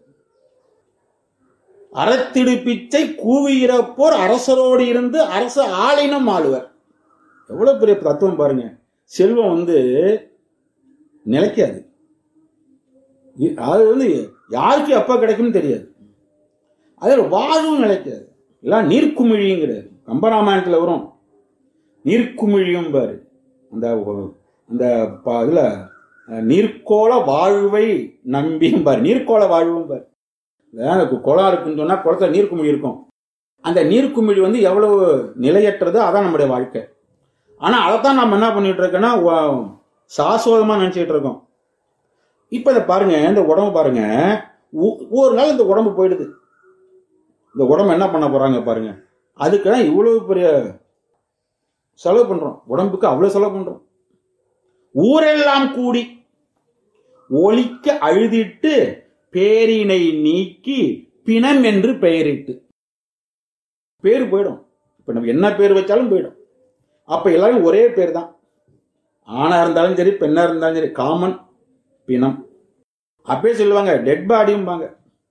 அறத்திடு பிச்சை கூவியிறப்போர் அரசரோடு இருந்து அரச ஆளினும் ஆளுவர் எவ்வளவு பெரிய தத்துவம் பாருங்க செல்வம் வந்து நிலைக்காது இ- அது வந்து யாருக்கு எப்ப கிடைக்கும்னு தெரியாது அதில் வாழ்வும் நிலைக்காது எல்லாம் நீர்க்குமிழிங்கிறாரு கம்பராமாயணத்துல வரும் நீர்க்குமிழியும் பாரு அந்த ஒ- அந்த ப- இதுல அஹ், நீர்க்கோள வாழ்வை நம்பியும் பாரு நீர்க்கோள வாழ்வும் பாரு அதான் கு- குளம் இருக்குன்னு சொன்னா குளத்துல நீர்க்குமிழி இருக்கும் அந்த நீர்க்குமிழி வந்து எவ்வளவு நிலையற்றது அதான் நம்முடைய வாழ்க்கை ஆனா அதைத்தான் நம்ம என்ன பண்ணிட்டு இருக்கோம்னா வ- சாஸ்வதமா நினைச்சிட்டு இருக்கோம் இப்ப இதை பாருங்க இந்த உடம்பு பாருங்க ஒ- ஒரு நாள் இந்த உடம்பு போயிடுது இந்த உடம்பு என்ன பண்ண போறாங்க பாருங்க அதுக்குதான் இவ்வளவு பெரிய செலவு பண்றோம் உடம்புக்கு அவ்வளவு செலவு பண்றோம் ஊரெல்லாம் கூடி ஒலிக்க அழுதிட்டு பேரினை நீக்கி பிணம் என்று பெயரிட்டு பேர் போயிடும் இப்ப நம்ம என்ன பேர் வச்சாலும் போயிடும் அப்ப எல்லாரும் ஒரே பேர் தான் ஆணா இருந்தாலும் சரி பெண்ணா இருந்தாலும் சரி காமன் பிணம் அப்பயே சொல்லுவாங்க டெட் பாடியும்பாங்க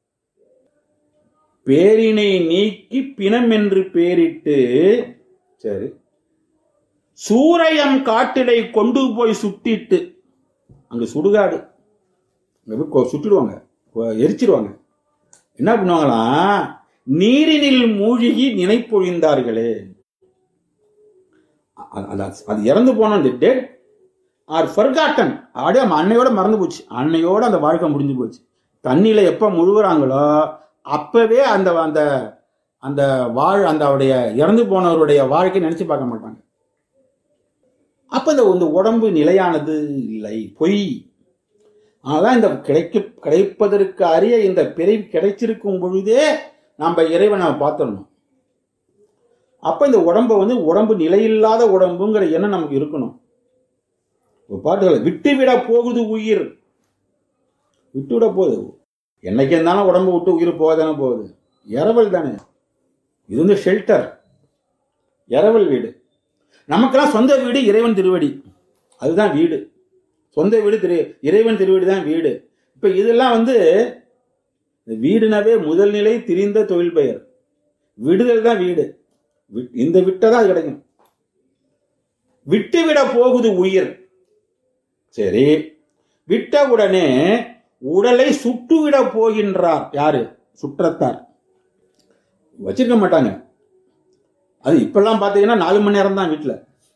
பேரினை நீக்கி பிணம் என்று பேரிட்டு சரி சூரையம் காட்டிடை கொண்டு போய் சுட்டிட்டு அங்க சுடுகாடு அங்க போய் கொ- சுட்டுடுவாங்க கொ- எரிச்சிடுவாங்க என்ன பண்ணுவாங்களாம் நீரினில் மூழ்கி நினைப்பொழிந்தார்களே அ- அது- அது இறந்து போன அந்த டெட் ஆர் ஃபர்காட்டன் அப்படியே நம்ம அன்னையோட மறந்து போச்சு அன்னையோட அந்த வாழ்க்கை முடிஞ்சு போச்சு தண்ணியில எப்ப முழுகுறாங்களோ அப்பவே அந்த அந்த அந்த வாழ் அந்த அவருடைய இறந்து போனவருடைய வாழ்க்கை நினைச்சு பார்க்க மாட்டாங்க அப்ப இந்த இந்த உடம்பு நிலையானது இல்லை பொய் அதான் இந்த கிடைக்க கிடைப்பதற்கு அரிய இந்த பிறவி கிடைச்சிருக்கும் பொழுதே நம்ம இறைவனை பார்த்துடணும் அப்ப இந்த உடம்பை வந்து உடம்பு நிலையில்லாத உடம்புங்கிற எண்ணம் நமக்கு இருக்கணும் ஒரு பாட்டுகளை விட்டுவிட போகுது உயிர் விட்டுவிட போகுது என்னைக்கு இருந்தாலும் உடம்பு விட்டு உயிர் போகாதானே போகுது இரவல் தானே இது வந்து ஷெல்டர் இரவல் வீடு நமக்கெல்லாம் சொந்த வீடு இறைவன் திருவடி அதுதான் வீடு சொந்த வீடு திரு இறைவன் திருவடி தான் வீடு இப்ப இதெல்லாம் வந்து இந்த வீடுனாவே முதல் நிலை திரிந்த தொழில் பெயர் விடுதல் தான் வீடு வி- இந்த விட்டதான் அது கிடைக்கும் விட்டுவிட போகுது உயிர் சரி விட்ட உடனே உடலை சுட்டுவிட போகின்றார் யாரு சுற்றத்தார் வச்சிருக்க மாட்டாங்க அது இப்பெல்லாம் பாத்தீங்கன்னா நாலு மணி நேரம் தான் வீட்டுல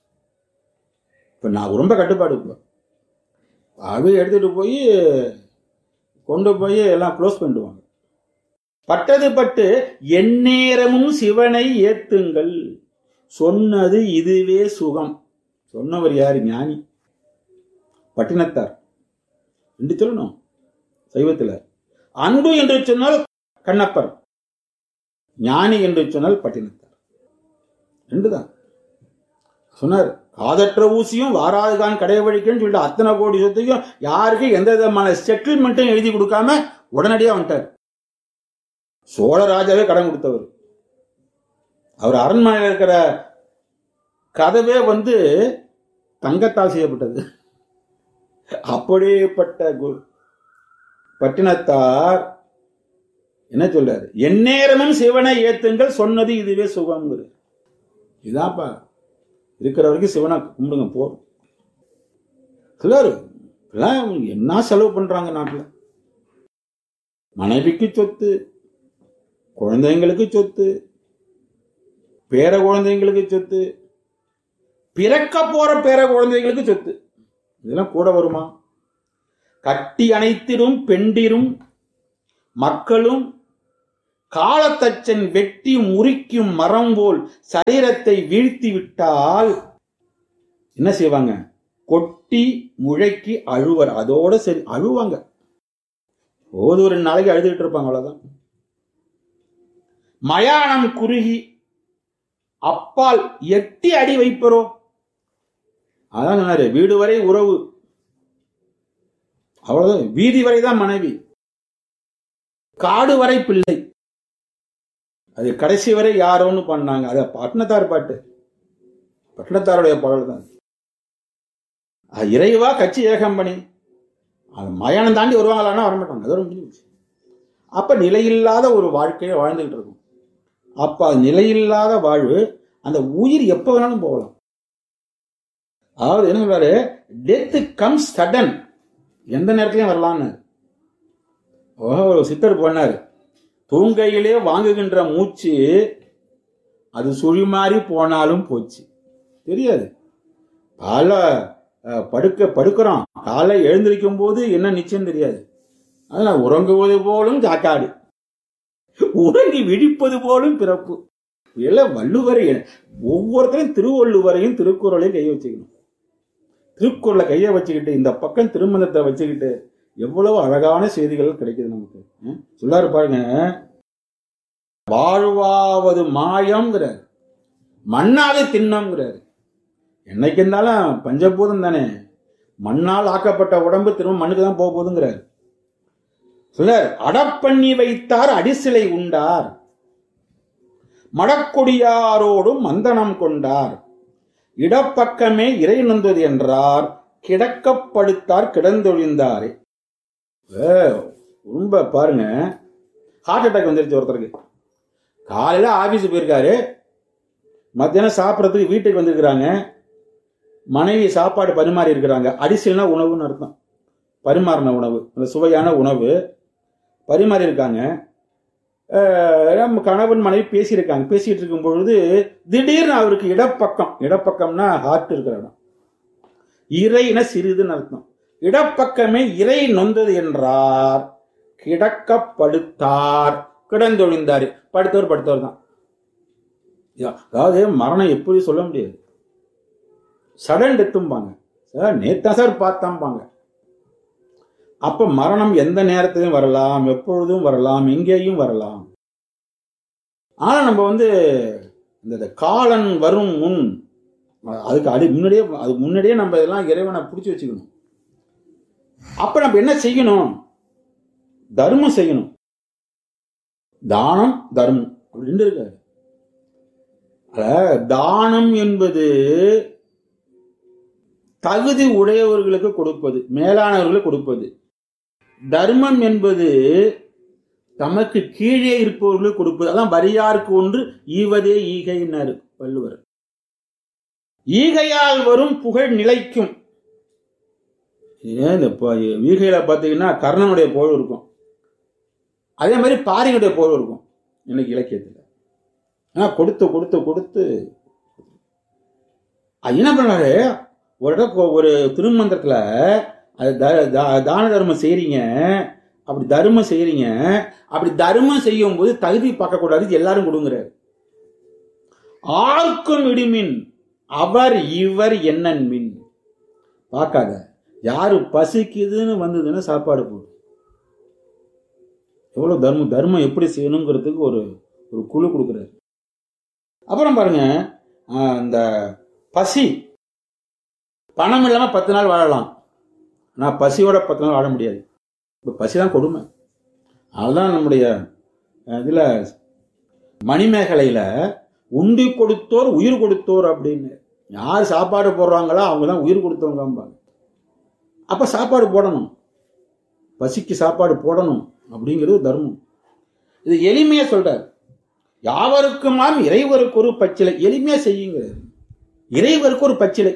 இப்ப நான் ரொம்ப கட்டுப்பாடு இப்போ அது எடுத்துட்டு போய் கொண்டு போய் எல்லாம் க்ளோஸ் பண்ணிடுவாங்க பட்டது பட்டு எந்நேரமும் சிவனை ஏத்துங்கள் சொன்னது இதுவே சுகம் சொன்னவர் யாரு ஞானி பட்டினத்தார் ரெண்டு சொல்லணும் சைவத்துல அன்பு என்று சொன்னால் கண்ணப்பர் ஞானி என்று சொன்னால் பட்டினத்தார் ரெண்டுதான் சொன்னார் காதற்ற ஊசியும் வாராதுதான் கடைவழிக்குன்னு சொல்லிட்டு அத்தனை கோடி சொத்தையும் யாருக்கும் எந்த விதமான செட்டில்மெண்ட்டும் எழுதி கொடுக்காம உடனடியா வந்துட்டார் சோழராஜாவே கடன் கொடுத்தவர் அவர் அரண்மனையில் இருக்கிற கதவே வந்து தங்கத்தால் செய்யப்பட்டது அப்படிப்பட்ட கு- பட்டினத்தார் என்ன சொல்றாரு எந்நேரமும் சிவனை ஏத்துங்கள் சொன்னது இதுவே சுகம்ங்கிறது இதான்ப்பா இருக்கிற வரைக்கும் சிவனை கும்பிடுங்க போதும் சிலர் இதெல்லாம் என்ன செலவு பண்றாங்க நாட்டில் மனைவிக்கு சொத்து குழந்தைங்களுக்கு சொத்து பேர குழந்தைங்களுக்கு சொத்து பிறக்க போற பேர குழந்தைங்களுக்கு சொத்து இதெல்லாம் கூட வருமா கட்டி அணைத்திடும் பெண்டிரும் மக்களும் காலத்தச்சன் வெட்டி முறிக்கும் மரம் போல் சரீரத்தை வீழ்த்தி விட்டால் என்ன செய்வாங்க கொட்டி முழைக்கி அழுவர் அதோட சரி அழுவாங்க போது ஒரு நாளைக்கு அழுதுகிட்டு இருப்பாங்க அவ்வளவுதான் மயானம் குறுகி அப்பால் எட்டி அடி வைப்பரோ அதான் சொன்னாரு வீடு வரை உறவு அவ்வளவுதான் வீதி வரை தான் மனைவி காடு வரை பிள்ளை அது கடைசி வரை யாரோன்னு பண்ணாங்க அது பட்டினத்தார் பாட்டு பட்டினத்தாருடைய பாடல் தான் அது இறைவா கட்சி ஏகம் பண்ணி அது மயானம் தாண்டி வருவாங்களான்னா வரமாட்டாங்க அதோட முடிஞ்சு போச்சு. அப்ப நிலையில்லாத ஒரு வாழ்க்கையை வாழ்ந்துகிட்டு இருக்கும் அப்ப அது நிலையில்லாத வாழ்வு அந்த உயிர் எப்ப வேணாலும் போகலாம் அதாவது என்ன சொல்றாரு டெத் கம்ஸ் சடன் எந்த நேரத்திலையும் வரலான்னு ஓ, ஒரு சித்தர் பண்ணாரு தூங்கையிலே வாங்குகின்ற மூச்சு அது சுழிமாறி போனாலும் போச்சு தெரியாது கால அஹ், படுக்க படுக்கிறோம் காலை எழுந்திருக்கும் போது என்ன நிச்சயம் தெரியாது அதனால உறங்குவது போலும் சாக்காடு உறங்கி விழிப்பது போலும் பிறப்பு எல்லாம் வள்ளுவர் எ- ஒவ்வொருத்தரையும் திருவள்ளுவரையும் திருக்குறளையும் கையை வச்சுக்கணும் திருக்குறளை கையை வச்சுக்கிட்டு இந்த பக்கம் திருமணத்தை வச்சுக்கிட்டு எவ்வளவு அழகான செய்திகள் கிடைக்குது நமக்கு ம்? சொல்லாரு பாருங்க வாழ்வாவது மாயம்ங்கிறார் மண்ணாவது திண்ணம்ங்கிறார் என்னைக்கு இருந்தாலும் பஞ்சபூதம் தானே மண்ணால் ஆக்கப்பட்ட உடம்பு திரும்ப மண்ணுக்கு தான் போக போகுதுங்கிறார் சொல்லார் அடப்பண்ணி வைத்தார் அடிசிலை உண்டார் மடக்கொடியாரோடும் மந்தனம் கொண்டார் இடப்பக்கமே இறை நொந்தது என்றார் கிடக்கப்படுத்தார் கிடந்தொழிந்தாரே ஏ, ரொம்ப பாருங்க ஹார்ட் அட்டாக் வந்துருச்சு ஒருத்தருக்கு காலையில ஆபீஸ் போயிருக்காரு மத்தியானம் சாப்பிட்றதுக்கு வீட்டுக்கு வந்திருக்கிறாங்க மனைவி சாப்பாடு பரிமாறி இருக்கிறாங்க அடிசல்னா உணவுன்னு அர்த்தம் பரிமாறின உணவு அந்த சுவையான உணவு பரிமாறி இருக்காங்க அஹ், நம்ம கணவன் மனைவி பேசியிருக்காங்க பேசிட்டு இருக்கும் பொழுது திடீர்னு அவருக்கு இடப்பக்கம் இடப்பக்கம்னா ஹார்ட் இருக்கிற இடம் இறைன சிறிதுன்னு அர்த்தம் இடப்பக்கமே இறை நொந்தது என்றார் கிடக்கப்படுத்தார் கிடந்தொழிந்தார் படுத்தவர் படுத்தவர் தான் அதாவது மரணம் எப்படி சொல்ல முடியாது சடன் டெத்தும்பாங்க சார் நேத்தான் சார் பார்த்தாம்பாங்க அப்ப மரணம் எந்த நேரத்திலும் வரலாம் எப்பொழுதும் வரலாம் எங்கேயும் வரலாம் ஆனா நம்ம வந்து இந்த இந்த காலன் வரும் முன் அதுக்கு அடி முன்னாடியே அது முன்னாடியே நம்ம இதெல்லாம் இறைவனை பிடிச்சி வச்சுக்கணும் அப்ப நம்ம என்ன செய்யணும் தர்மம் செய்யணும் தானம் தர்மம் அப்படி ரெண்டு இருக்காரு அத தானம் என்பது தகுதி உடையவர்களுக்கு கொடுப்பது மேலானவர்களுக்கு கொடுப்பது தர்மம் என்பது தமக்கு கீழே இருப்பவர்களுக்கு கொடுப்பது அதான் வரியாருக்கு ஒன்று ஈவதே ஈகைன்னாரு வள்ளுவர் ஈகையால் வரும் புகழ் நிலைக்கும் ஏன் இந்த ப- ஈகையில பார்த்தீங்கன்னா கர்ணனுடைய புகழ் இருக்கும் அதே மாதிரி பாரினுடைய புகழ் இருக்கும் இன்னைக்கு இலக்கியத்தில் ஆனா கொடுத்து கொடுத்து கொடுத்து அது என்ன பண்ணாரு ஒரு இடம் கொ- ஒரு திருமந்திரத்துல அது த- த- தான தர்மம் செய்றீங்க அப்படி தர்மம் செய்றீங்க அப்படி தர்மம் செய்யும் போது தகுதி பார்க்கக்கூடாது எல்லாரும் கொடுங்கிறாரு ஆர்க்கும் இடிமின் அவர் இவர் என்னன் மின் பார்க்காத யாரு பசிக்குதுன்னு வந்ததுன்னா சாப்பாடு போடு எவ்வளவு தர்மம் தர்மம் எப்படி செய்யணுங்கிறதுக்கு ஒரு ஒரு குழு கொடுக்குறாரு அப்புறம் பாருங்க ஆஹ், இந்த பசி பணம் இல்லாம பத்து நாள் வாழலாம் நான் பசியோட பத்து நாள் வாழ முடியாது இப்போ பசி தான் கொடுமை அதுதான் நம்முடைய அஹ், இதுல மணிமேகலையில உண்டி கொடுத்தோர் உயிர் கொடுத்தோர் அப்படின்னு யார் சாப்பாடு போடுறாங்களோ அவங்க தான் உயிர் கொடுத்தவங்க அப்ப சாப்பாடு போடணும் பசிக்கு சாப்பாடு போடணும் அப்படிங்கிறது தர்மம் இது எளிமையா சொல்றார் யாவருக்குமாம் இறைவருக்கு ஒரு பச்சிலை எளிமையா செய்யுங்கிறார் இறைவருக்கு ஒரு பச்சிலை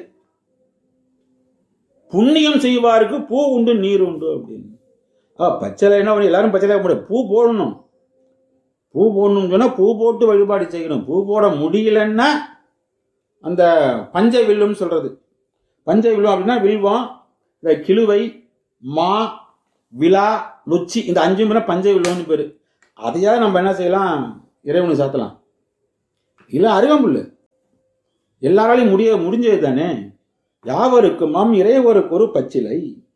புண்ணியம் செய்வாருக்கு பூ உண்டு நீர் உண்டு அப்படின்னு ஆ பச்சிலை என்ன பண்ணி எல்லாரும் பச்சிலை முடியாது பூ போடணும் பூ போடணும்னு சொன்னா பூ போட்டு வழிபாடு செய்யணும் பூ போட முடியலன்னா அந்த பஞ்ச வில்லுன்னு சொல்றது பஞ்ச வில்லும் அப்படின்னா வில்வம் இந்த கிழுவை மா விழா நொச்சி இந்த அஞ்சு முறை பஞ்ச விழான்னு பேரு அதையாவது நம்ம என்ன செய்யலாம் இறைவனுக்கு சாத்தலாம் இல்ல அருகம்புல்லு எல்லாராலையும் முடிய முடிஞ்சது தானே யாவருக்குமாம் இறைவருக்கு ஒரு பச்சிலை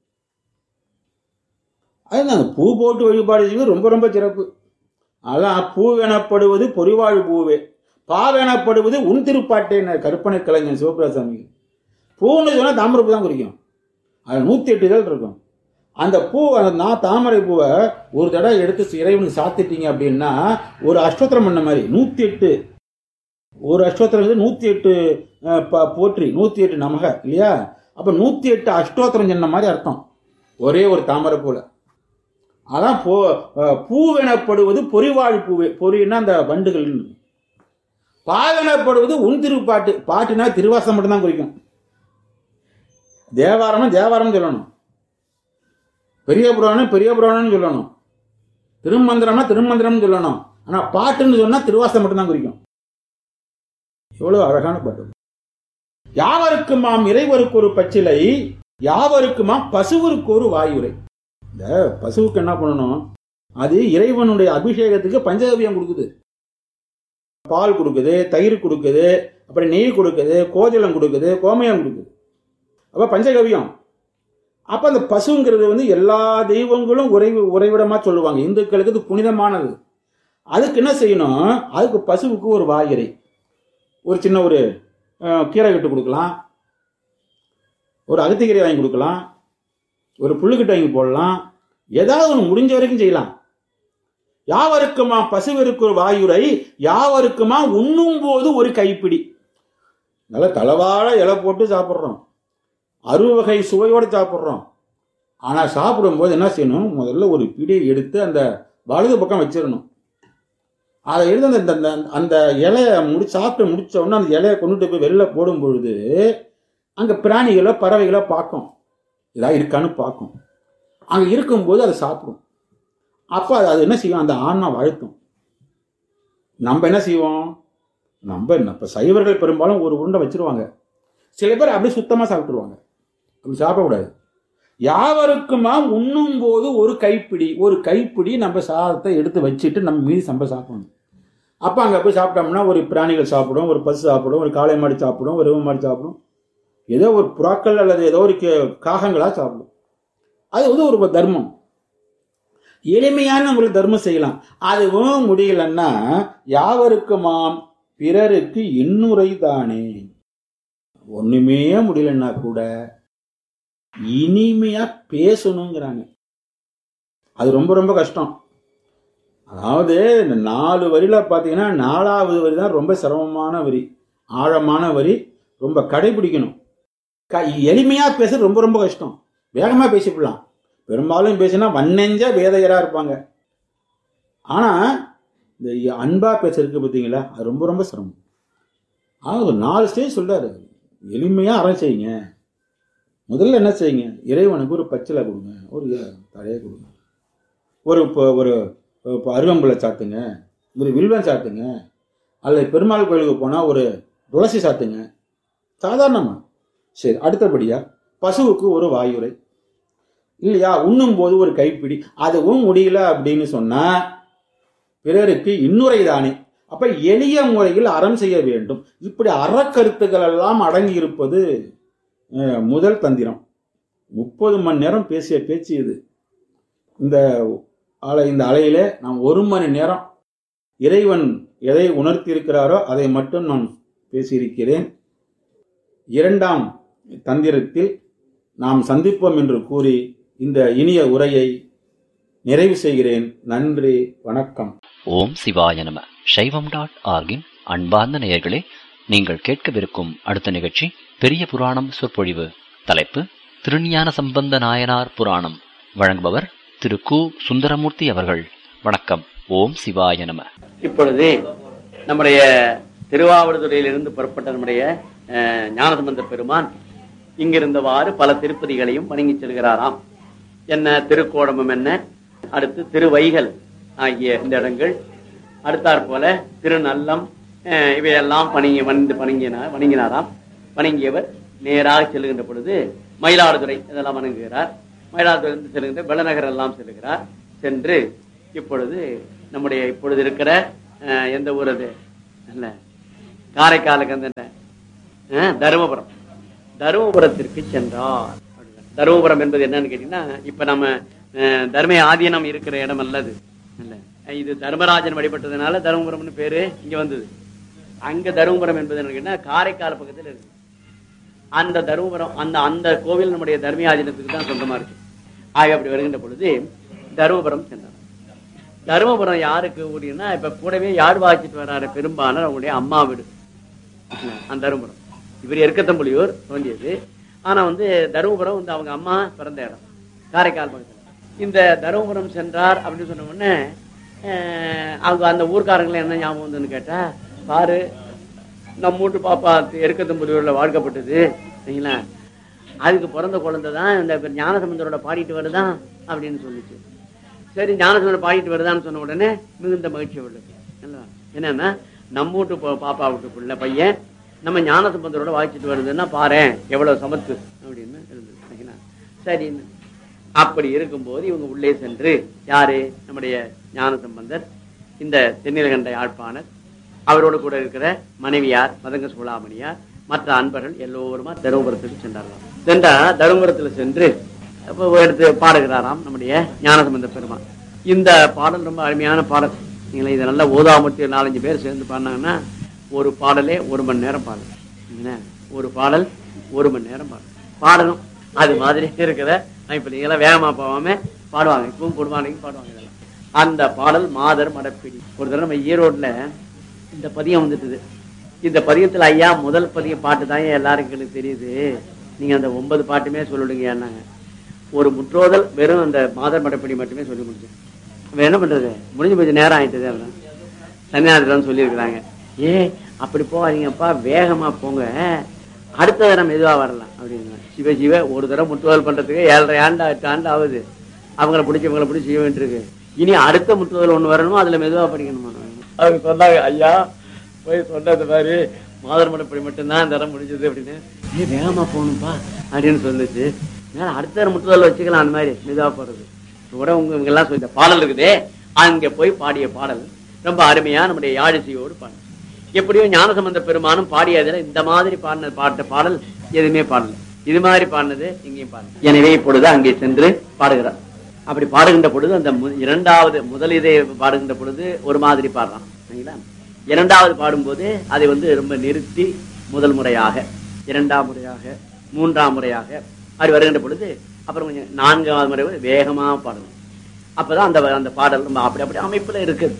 அதுதான் பூ போட்டு வழிபாடு செய்வது ரொம்ப ரொம்ப சிறப்பு அதான் பூவெனப்படுவது பொறிவாழ் பூவே பாவெனப்படுவது உன் திருப்பாட்டை கற்பனை கலைஞன் சிவபிரசாமி பூன்னு சொன்னா தாமரைப்பூ தான் குறிக்கும் அது நூத்தி எட்டு இதழ் இருக்கும் அந்த பூ அந்த நான் தாமரை பூவை ஒரு தடவை எடுத்து இறைவனுக்கு சாத்திட்டீங்க அப்படின்னா ஒரு அஷ்டோத்திரம் பண்ண மாதிரி நூத்தி எட்டு ஒரு அஷ்டோத்திரம் வந்து நூத்தி எட்டு அஹ், ப- போற்றி நூத்தி எட்டு நமக இல்லையா அப்ப நூத்தி எட்டு அஷ்டோத்திரம் சொன்ன மாதிரி அர்த்தம் ஒரே ஒரு தாமரை பூல அதான் போ அஹ், பூவெனப்படுவது பொறிவாழ் பூவே பொறின்னா அந்த வண்டுகள் பாவெனப்படுவது உன் திருப்பாட்டு பாட்டுனா திருவாசம் மட்டும்தான் குறிக்கும் தேவாரம்னா தேவாரம் சொல்லணும் பெரிய புராணம் பெரிய புராணம்னு சொல்லணும் திருமந்திரம்னா திருமந்திரம்னு சொல்லணும் ஆனா பாட்டுன்னு சொன்னா திருவாசம் மட்டும்தான் குறிக்கும் எவ்வளவு அழகான பாட்டு யாவருக்குமாம் இறைவருக்கு ஒரு பச்சிலை யாவருக்குமாம் பசுவிற்கு ஒரு வாயுரை இந்த பசுவுக்கு என்ன பண்ணணும் அது இறைவனுடைய அபிஷேகத்துக்கு பஞ்சகவியம் கொடுக்குது பால் கொடுக்குது தயிர் கொடுக்குது அப்புறம் நெய் கொடுக்குது கோஜலம் கொடுக்குது கோமயம் கொடுக்குது அப்ப பஞ்சகவியம் அப்ப அந்த பசுங்கிறது வந்து எல்லா தெய்வங்களும் உறைவு உறைவிடமா சொல்லுவாங்க இந்துக்களுக்கு இது புனிதமானது அதுக்கு என்ன செய்யணும் அதுக்கு பசுவுக்கு ஒரு வாயிறை ஒரு சின்ன ஒரு அஹ், கீரை கட்டு கொடுக்கலாம் ஒரு அகத்திக்கீரை வாங்கி கொடுக்கலாம் ஒரு புல்லுக்கட்டு வாங்கி போடலாம் ஏதாவது ஒன்று முடிஞ்ச வரைக்கும் செய்யலாம் யாவருக்குமா பசுவிற்கு ஒரு வாயுரை யாவருக்குமா உண்ணும் போது ஒரு கைப்பிடி நல்ல தளவாழ இலை போட்டு சாப்பிட்றோம் அறுவகை சுவையோடு சாப்பிட்றோம் ஆனால் சாப்பிடும்போது என்ன செய்யணும் முதல்ல ஒரு பிடி எடுத்து அந்த வலது பக்கம் வச்சிடணும் அதை எடுத்து அந்த அந்த- அந்த- அந்த இலைய முடி சாப்பிட்டு முடிச்ச உடனே அந்த இலையை கொண்டுட்டு போய் வெளில போடும் பொழுது அங்கே பிராணிகளோ பறவைகளோ பார்க்கும் ஏதாவது இருக்கான்னு பார்க்கும் அங்கே இருக்கும்போது அதை சாப்பிடும் அப்போ அது அது என்ன செய்யும் அந்த ஆன்மா வாழ்த்தும் நம்ம என்ன செய்வோம் நம்ம இப்போ சைவர்கள் பெரும்பாலும் ஒரு உருண்டை வச்சிருவாங்க சில பேர் அப்படியே சுத்தமாக சாப்பிட்டுருவாங்க அப்படி சாப்பிடக்கூடாது யாவருக்குமா உண்ணும் போது ஒரு கைப்பிடி ஒரு கைப்பிடி நம்ம சாதத்தை எடுத்து வச்சுட்டு நம்ம மீதி சம்ப சாப்பிடணும் அப்போ அங்கே போய் சாப்பிட்டோம்னா ஒரு பிராணிகள் சாப்பிடும் ஒரு பசு சாப்பிடும் ஒரு காளை மாடு சாப்பிடும் ஒரு எருமை மாடு சாப்பிடும் ஏதோ ஒரு புறாக்கள் அல்லது ஏதோ ஒரு கே- காகங்களா சாப்பிடும் அது வந்து ஒரு தர்மம் எளிமையான ஒரு தர்மம் செய்யலாம் அதுவும் முடியலன்னா யாவருக்குமாம் பிறருக்கு இன்னுரை தானே ஒண்ணுமே முடியலன்னா கூட இனிமையா பேசணுங்கிறாங்க அது ரொம்ப ரொம்ப கஷ்டம் அதாவது இந்த நாலு வரியில பாத்தீங்கன்னா நாலாவது வரி தான் ரொம்ப சிரமமான வரி ஆழமான வரி ரொம்ப கடைபிடிக்கணும் க- எளிமையா பேசுறது ரொம்ப ரொம்ப கஷ்டம் வேகமா பேசிவிடலாம் பெரும்பாலும் பேசினா வன்னெஞ்ச வேதையரா இருப்பாங்க ஆனா இந்த அன்பா பேசுறதுக்கு பார்த்தீங்களா அது ரொம்ப ரொம்ப சிரமம் ஆனா ஒரு நாலு ஸ்டேஜ் சொல்றாரு எளிமையா அறம் செய்யுங்க முதல்ல என்ன செய்யுங்க இறைவனுக்கு ஒரு பச்சிலை கொடுங்க ஒரு தலையை கொடுங்க ஒரு இப்போ ஒரு இப்போ அருகம்புலை சாத்துங்க ஒரு வில்வன் சாத்துங்க அல்லது பெருமாள் கோயிலுக்கு போனால் ஒரு துளசி சாத்துங்க சாதாரணமா சரி அடுத்தபடியா பசுவுக்கு ஒரு வாயுரை இல்லையா உண்ணும் போது ஒரு கைப்பிடி அதுவும் முடியல அப்படின்னு சொன்னா பிறருக்கு இன்னுரை தானே அப்ப எளிய முறையில் அறம் செய்ய வேண்டும் இப்படி அறக்கருத்துக்கள் எல்லாம் அடங்கி இருப்பது அஹ், முதல் தந்திரம் முப்பது மணி நேரம் பேசிய பேச்சு இது இந்த அலை இந்த அலையில நாம் ஒரு மணி நேரம் இறைவன் எதை உணர்த்தி இருக்கிறாரோ அதை மட்டும் நான் பேசியிருக்கிறேன் இரண்டாம் தந்திரத்தில் நாம் சந்திப்போம் என்று கூறி இந்த இனிய உரையை நிறைவு செய்கிறேன் நன்றி வணக்கம் ஓம் சிவாய நம சைவம் டாட் ஆர்கின் அன்பார்ந்த நேயர்களே நீங்கள் கேட்கவிருக்கும் அடுத்த நிகழ்ச்சி பெரிய புராணம் சொற்பொழிவு தலைப்பு திருஞான சம்பந்த நாயனார் புராணம் வழங்குபவர் திரு கு சுந்தரமூர்த்தி அவர்கள் வணக்கம் ஓம் சிவாய நம இப்பொழுது நம்முடைய திருவாவடுதுறையிலிருந்து புறப்பட்ட நம்முடைய அஹ், ஞானசம்பந்த பெருமான் இங்கிருந்தவாறு பல திருப்பதிகளையும் வணங்கி செல்கிறாராம் என்ன திருக்கோடமம் என்ன அடுத்து திருவைகள் ஆகிய இந்த இடங்கள் அடுத்தாற் போல திருநல்லம் அஹ், இவையெல்லாம் பணிங்கி வந்து பணங்கினார் வணங்கினாராம் வணங்கியவர் நேராக செல்கின்ற பொழுது மயிலாடுதுறை இதெல்லாம் வணங்குகிறார் மயிலாடுதுறையிலிருந்து செல்கின்ற வெள்ளநகர் எல்லாம் செல்கிறார் சென்று இப்பொழுது நம்முடைய இப்பொழுது இருக்கிற அஹ், எந்த ஊர் அது இல்ல காரைக்காலுக்கு அந்த அஹ், தருமபுரம் தருமபுரத்திற்கு சென்றார் தருமபுரம் என்பது என்னன்னு கேட்டீங்கன்னா இப்ப நம்ம அஹ், தர்ம ஆதீனம் இருக்கிற இடம் அல்லது இல்ல இது தர்மராஜன் வழிபட்டதுனால தருமபுரம்னு பேரு இங்க வந்தது அங்க தருமபுரம் என்பது என்ன கேட்டீங்கன்னா காரைக்கால் பக்கத்துல இருக்கு அந்த தருமபுரம் அந்த அந்த கோவில் நம்முடைய தர்மியாதீனத்துக்கு தான் சொந்தமா இருக்கு ஆக அப்படி வருகின்ற பொழுது தருமபுரம் சென்றார் தருமபுரம் யாருக்கு ஊரினா இப்ப கூடவே யார் வாசிட்டு வர்றாரு பெரும்பாலும் அவங்களுடைய அம்மா வீடு அந்த தருமபுரம் இவர் எருக்கத்தம்புலியூர் தோன்றியது ஆனா வந்து தருமபுரம் வந்து அவங்க அம்மா பிறந்த இடம் காரைக்கால் பக்கத்துல இந்த தருமபுரம் சென்றார் அப்படின்னு சொன்ன உடனே அஹ், அவங்க அந்த ஊர்க்காரங்களை என்ன ஞாபகம் வந்துன்னு கேட்டா பாரு நம்ம வீட்டு பாப்பா எருக்கத்தம்புலியூர்ல வாழ்க்கப்பட்டது சரிங்களா அதுக்கு பிறந்த குழந்தை தான் இந்த ஞானசம்பந்தரோட பாடிட்டு வருதான் அப்படின்னு சொல்லிச்சு சரி ஞானசம்பந்தர் பாடிட்டு வருதான்னு சொன்ன உடனே மிகுந்த மகிழ்ச்சி அவளுக்கு அல்லவா? என்னன்னா நம்ம வீட்டு பா- பாப்பா வீட்டு பிள்ளை பையன் நம்ம ஞானசம்பந்தரோட வாய்ச்சிட்டு வருதுன்னா பாரேன் எவ்வளவு சமத்து அப்படின்னு இருந்தது சரிங்களா? சரின்னு அப்படி இருக்கும்போது இவங்க உள்ளே சென்று யாரு நம்முடைய ஞானசம்பந்தர் இந்த தென்னிலகண்ட யாழ்ப்பாணர் அவரோடு கூட இருக்கிற மனைவியார் மதங்க சூளாமணியார் மற்ற அன்பர்கள் எல்லோருமா தருமபுரத்துக்கு சென்றார்கள் சென்றா தருமபுரத்துல சென்று அப்போ எடுத்து பாடுகிறாராம் நம்முடைய ஞானசம்பந்த பெருமான் இந்த பாடல் ரொம்ப அருமையான பாடல் நீங்களே இதை நல்லா ஓதாமூர்த்தி நாலஞ்சு பேர் சேர்ந்து பாடினாங்கன்னா ஒரு பாடலே ஒரு மணி நேரம் பாடல் என்ன? ஒரு பாடல் ஒரு மணி நேரம் பாடல் பாடணும் அது மாதிரி இருக்கிற இப்ப நீங்களாம் வேகமா போகாம பாடுவாங்க இப்பவும் குடும்பானைக்கும் பாடுவாங்க இதெல்லாம் அந்த பாடல் மாதர் மடப்பிடி ஒரு தடவை நம்ம ஈரோட்ல இந்த பதியம் வந்துட்டுது இந்த பதியத்துல ஐயா முதல் பதிய பாட்டு தான் எல்லாருக்கும் எங்களுக்கு தெரியுது நீங்க அந்த ஒன்பது பாட்டுமே சொல்லிடுங்க என்னங்க ஒரு முற்றோதல் வெறும் அந்த மாதர் மடப்பிடி மட்டுமே சொல்லி முடிச்சேன் அவன் என்ன பண்றது முடிஞ்சு போச்சு நேரம் ஆயிட்டது அவன் சன்னியாசம் சொல்லியிருக்கிறாங்க ஏ அப்படி போகாதீங்கப்பா வேகமா போங்க அடுத்த தடவை மெதுவா வரலாம் அப்படின்னு சிவ சிவ ஒரு தடவை முற்றுதல் பண்றதுக்கு ஏழரை ஆண்டு எட்டு ஆண்டு ஆகுது அவங்கள பிடிச்சி இவங்களை பிடிச்சி செய்ய வேண்டியிருக்கு இனி அடுத்த முற்றுதல் ஒண்ணு வரணும் அதுல மெதுவா படிக்கணுமா அவங்க சொன்னாங்க ஐயா போய் சொன்னது மாதிரி மாதர் மடப்படி மட்டும்தான் இந்த இடம் முடிஞ்சது அப்படின்னு ஏ வேகமா போகணும்ப்பா அப்படின்னு சொல்லுச்சு மேல அடுத்த தடவை முற்றுதல் வச்சுக்கலாம் அந்த மாதிரி மெதுவா போறது கூட உங்க இவங்க எல்லாம் சொல்லி இந்த பாடல் இருக்குதே அங்க போய் பாடிய பாடல் ரொம்ப அருமையா நம்முடைய யாழிசையோடு பாடல் எப்படியோ ஞானசம்பந்த பெருமானும் பாடியதுல இந்த மாதிரி பாடின பாட்ட பாடல் எதுவுமே பாடல இது மாதிரி பாடினது இங்கேயும் பாடல எனவே இப்பொழுது அங்கே சென்று பாடுகிறார் அப்படி பாடுகின்ற பொழுது அந்த மு- இரண்டாவது முதல் இதை பாடுகின்ற பொழுது ஒரு மாதிரி பாடுறான் சரிங்களா இரண்டாவது பாடும்போது அதை வந்து ரொம்ப நிறுத்தி முதல் முறையாக இரண்டாம் முறையாக மூன்றாம் முறையாக அப்படி வருகின்ற பொழுது அப்புறம் கொஞ்சம் நான்காவது முறை வந்து வேகமா பாடணும் அப்பதான் அந்த அந்த பாடல் நம்ம அப்படி அப்படி அமைப்புல இருக்குது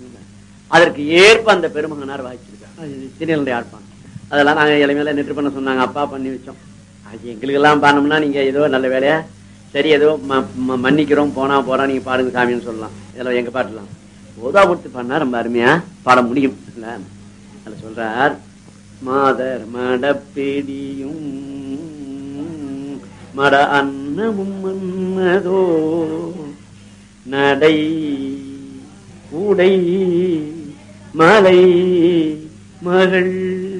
அதற்கு ஏற்ப அந்த பெருமகனார் வாய்ச்சிருக்கார் திருநெல்வேலி ஆட்பான் அதெல்லாம் நாங்க இளமையில நெற்று பண்ண சொன்னாங்க அப்பா பண்ணி வச்சோம் அது எங்களுக்கு எல்லாம் பண்ணோம்னா நீங்க ஏதோ நல்ல வேலையா சரி ஏதோ ம- ம- மன்னிக்கிறோம் போனா போறா நீங்க பாடுங்க சாமின்னு சொல்லலாம் இதெல்லாம் எங்க பாட்டுலாம் ஓதாபுரத்து பண்ணா ரொம்ப அருமையா பாட முடியும் இல்ல அதுல சொல்றார் மாதர் மடப்பிடியும் மட அன்னமும் மன்னதோ நடை உடை மலை மகள்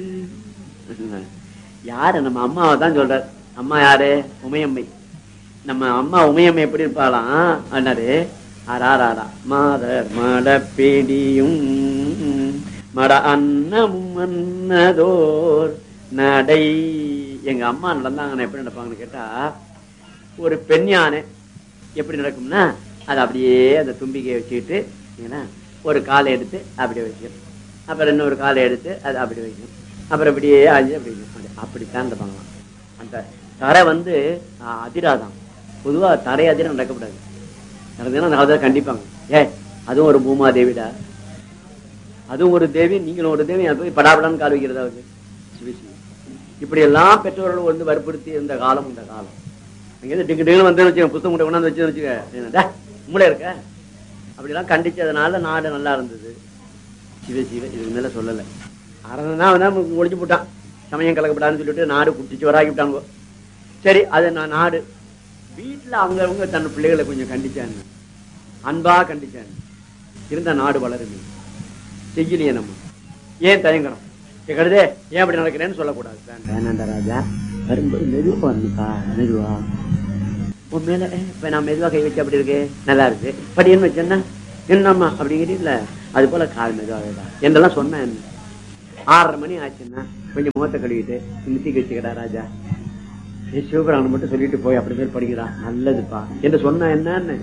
யாரு நம்ம அம்மாவை தான் சொல்றார் அம்மா யாரு உமையம்மை நம்ம அம்மா உமையம்மை எப்படி இருப்பாளாம் அண்ணாரு ஆறாரா மாதர் மடப்பிடியும் மட அன்னமும் அன்னதோர் நடை எங்க அம்மா நடந்தாங்கன்னா எப்படி நடப்பாங்கன்னு கேட்டா ஒரு பெண் யானை எப்படி நடக்கும்னா அது அப்படியே அந்த தும்பிக்கையை வச்சுக்கிட்டு ஏன்னா ஒரு காலை எடுத்து அப்படியே வைக்கும் அப்புறம் இன்னொரு காலை எடுத்து அது அப்படி வைக்கும் அப்புறம் இப்படியே ஆஞ்சு அப்படி வைக்கும். அப்படி- அப்படித்தான் நடப்பாங்களாம் அந்த தரை வந்து ஆஹ், அதிராதான் பொதுவா தரை அதிரம் நடக்கக்கூடாது நடந்ததுன்னா அதை கண்டிப்பாங்க ஏ அதுவும் ஒரு பூமா தேவிடா அதுவும் ஒரு தேவி நீங்களும் ஒரு தேவி அது போய் படாபடான்னு கால் வைக்கிறதா இருக்கு சிவ சிவ. இப்படி எல்லாம் பெற்றோர்கள் வந்து வற்புறுத்தி இருந்த காலம் இந்த காலம் அங்கேருந்து டிங்கு டிங்கு வந்து வச்சுக்க புத்தகம் கூட கொண்டாந்து வச்சு வச்சுக்க என்னடா மூளை இருக்க அப்படிலாம் கண்டிச்சதுனால நாடு நல்லா இருந்தது சிவ சிவ இதுக்கு மேல சொல்லலை அரசனா தான் ஒழிச்சு போட்டான் சமயம் கலக்கப்படாதுன்னு சொல்லிட்டு நாடு குட்டிச்சு வராக்கி விட்டாங்க சரி அது நான் நாடு வீட்டுல அவங்கவங்க தன் பிள்ளைகளை கொஞ்சம் கண்டிச்சாங்க அன்பா கண்டிச்சாங்க இருந்த நாடு வளருமே செய்யலையே நம்ம ஏன் தயங்குறோம் கருதே ஏன் அப்படி நடக்கிறேன்னு சொல்லக்கூடாது வேண்டாண்டா ராஜா வரும்போது மெதுவா வந்துப்பா மெதுவா உன் மேல ஏ, இப்ப நான் மெதுவா கை வச்சு அப்படி இருக்கு நல்லா இருக்கு படின்னு வச்சேன்னா என்னம்மா அப்படிங்கிறீங்கள அது போல கால் மெதுவாக என்றெல்லாம் சொன்னேன் என்ன ஆறரை மணி ஆச்சுன்னா கொஞ்சம் முகத்தை கழுவிட்டு நித்திக்கு வச்சுக்கடா ராஜா ஏ சிவபிராமன் மட்டும் சொல்லிட்டு போய் அப்படி பேர் படிக்கிறான் நல்லதுப்பா என்று சொன்னா என்னன்னு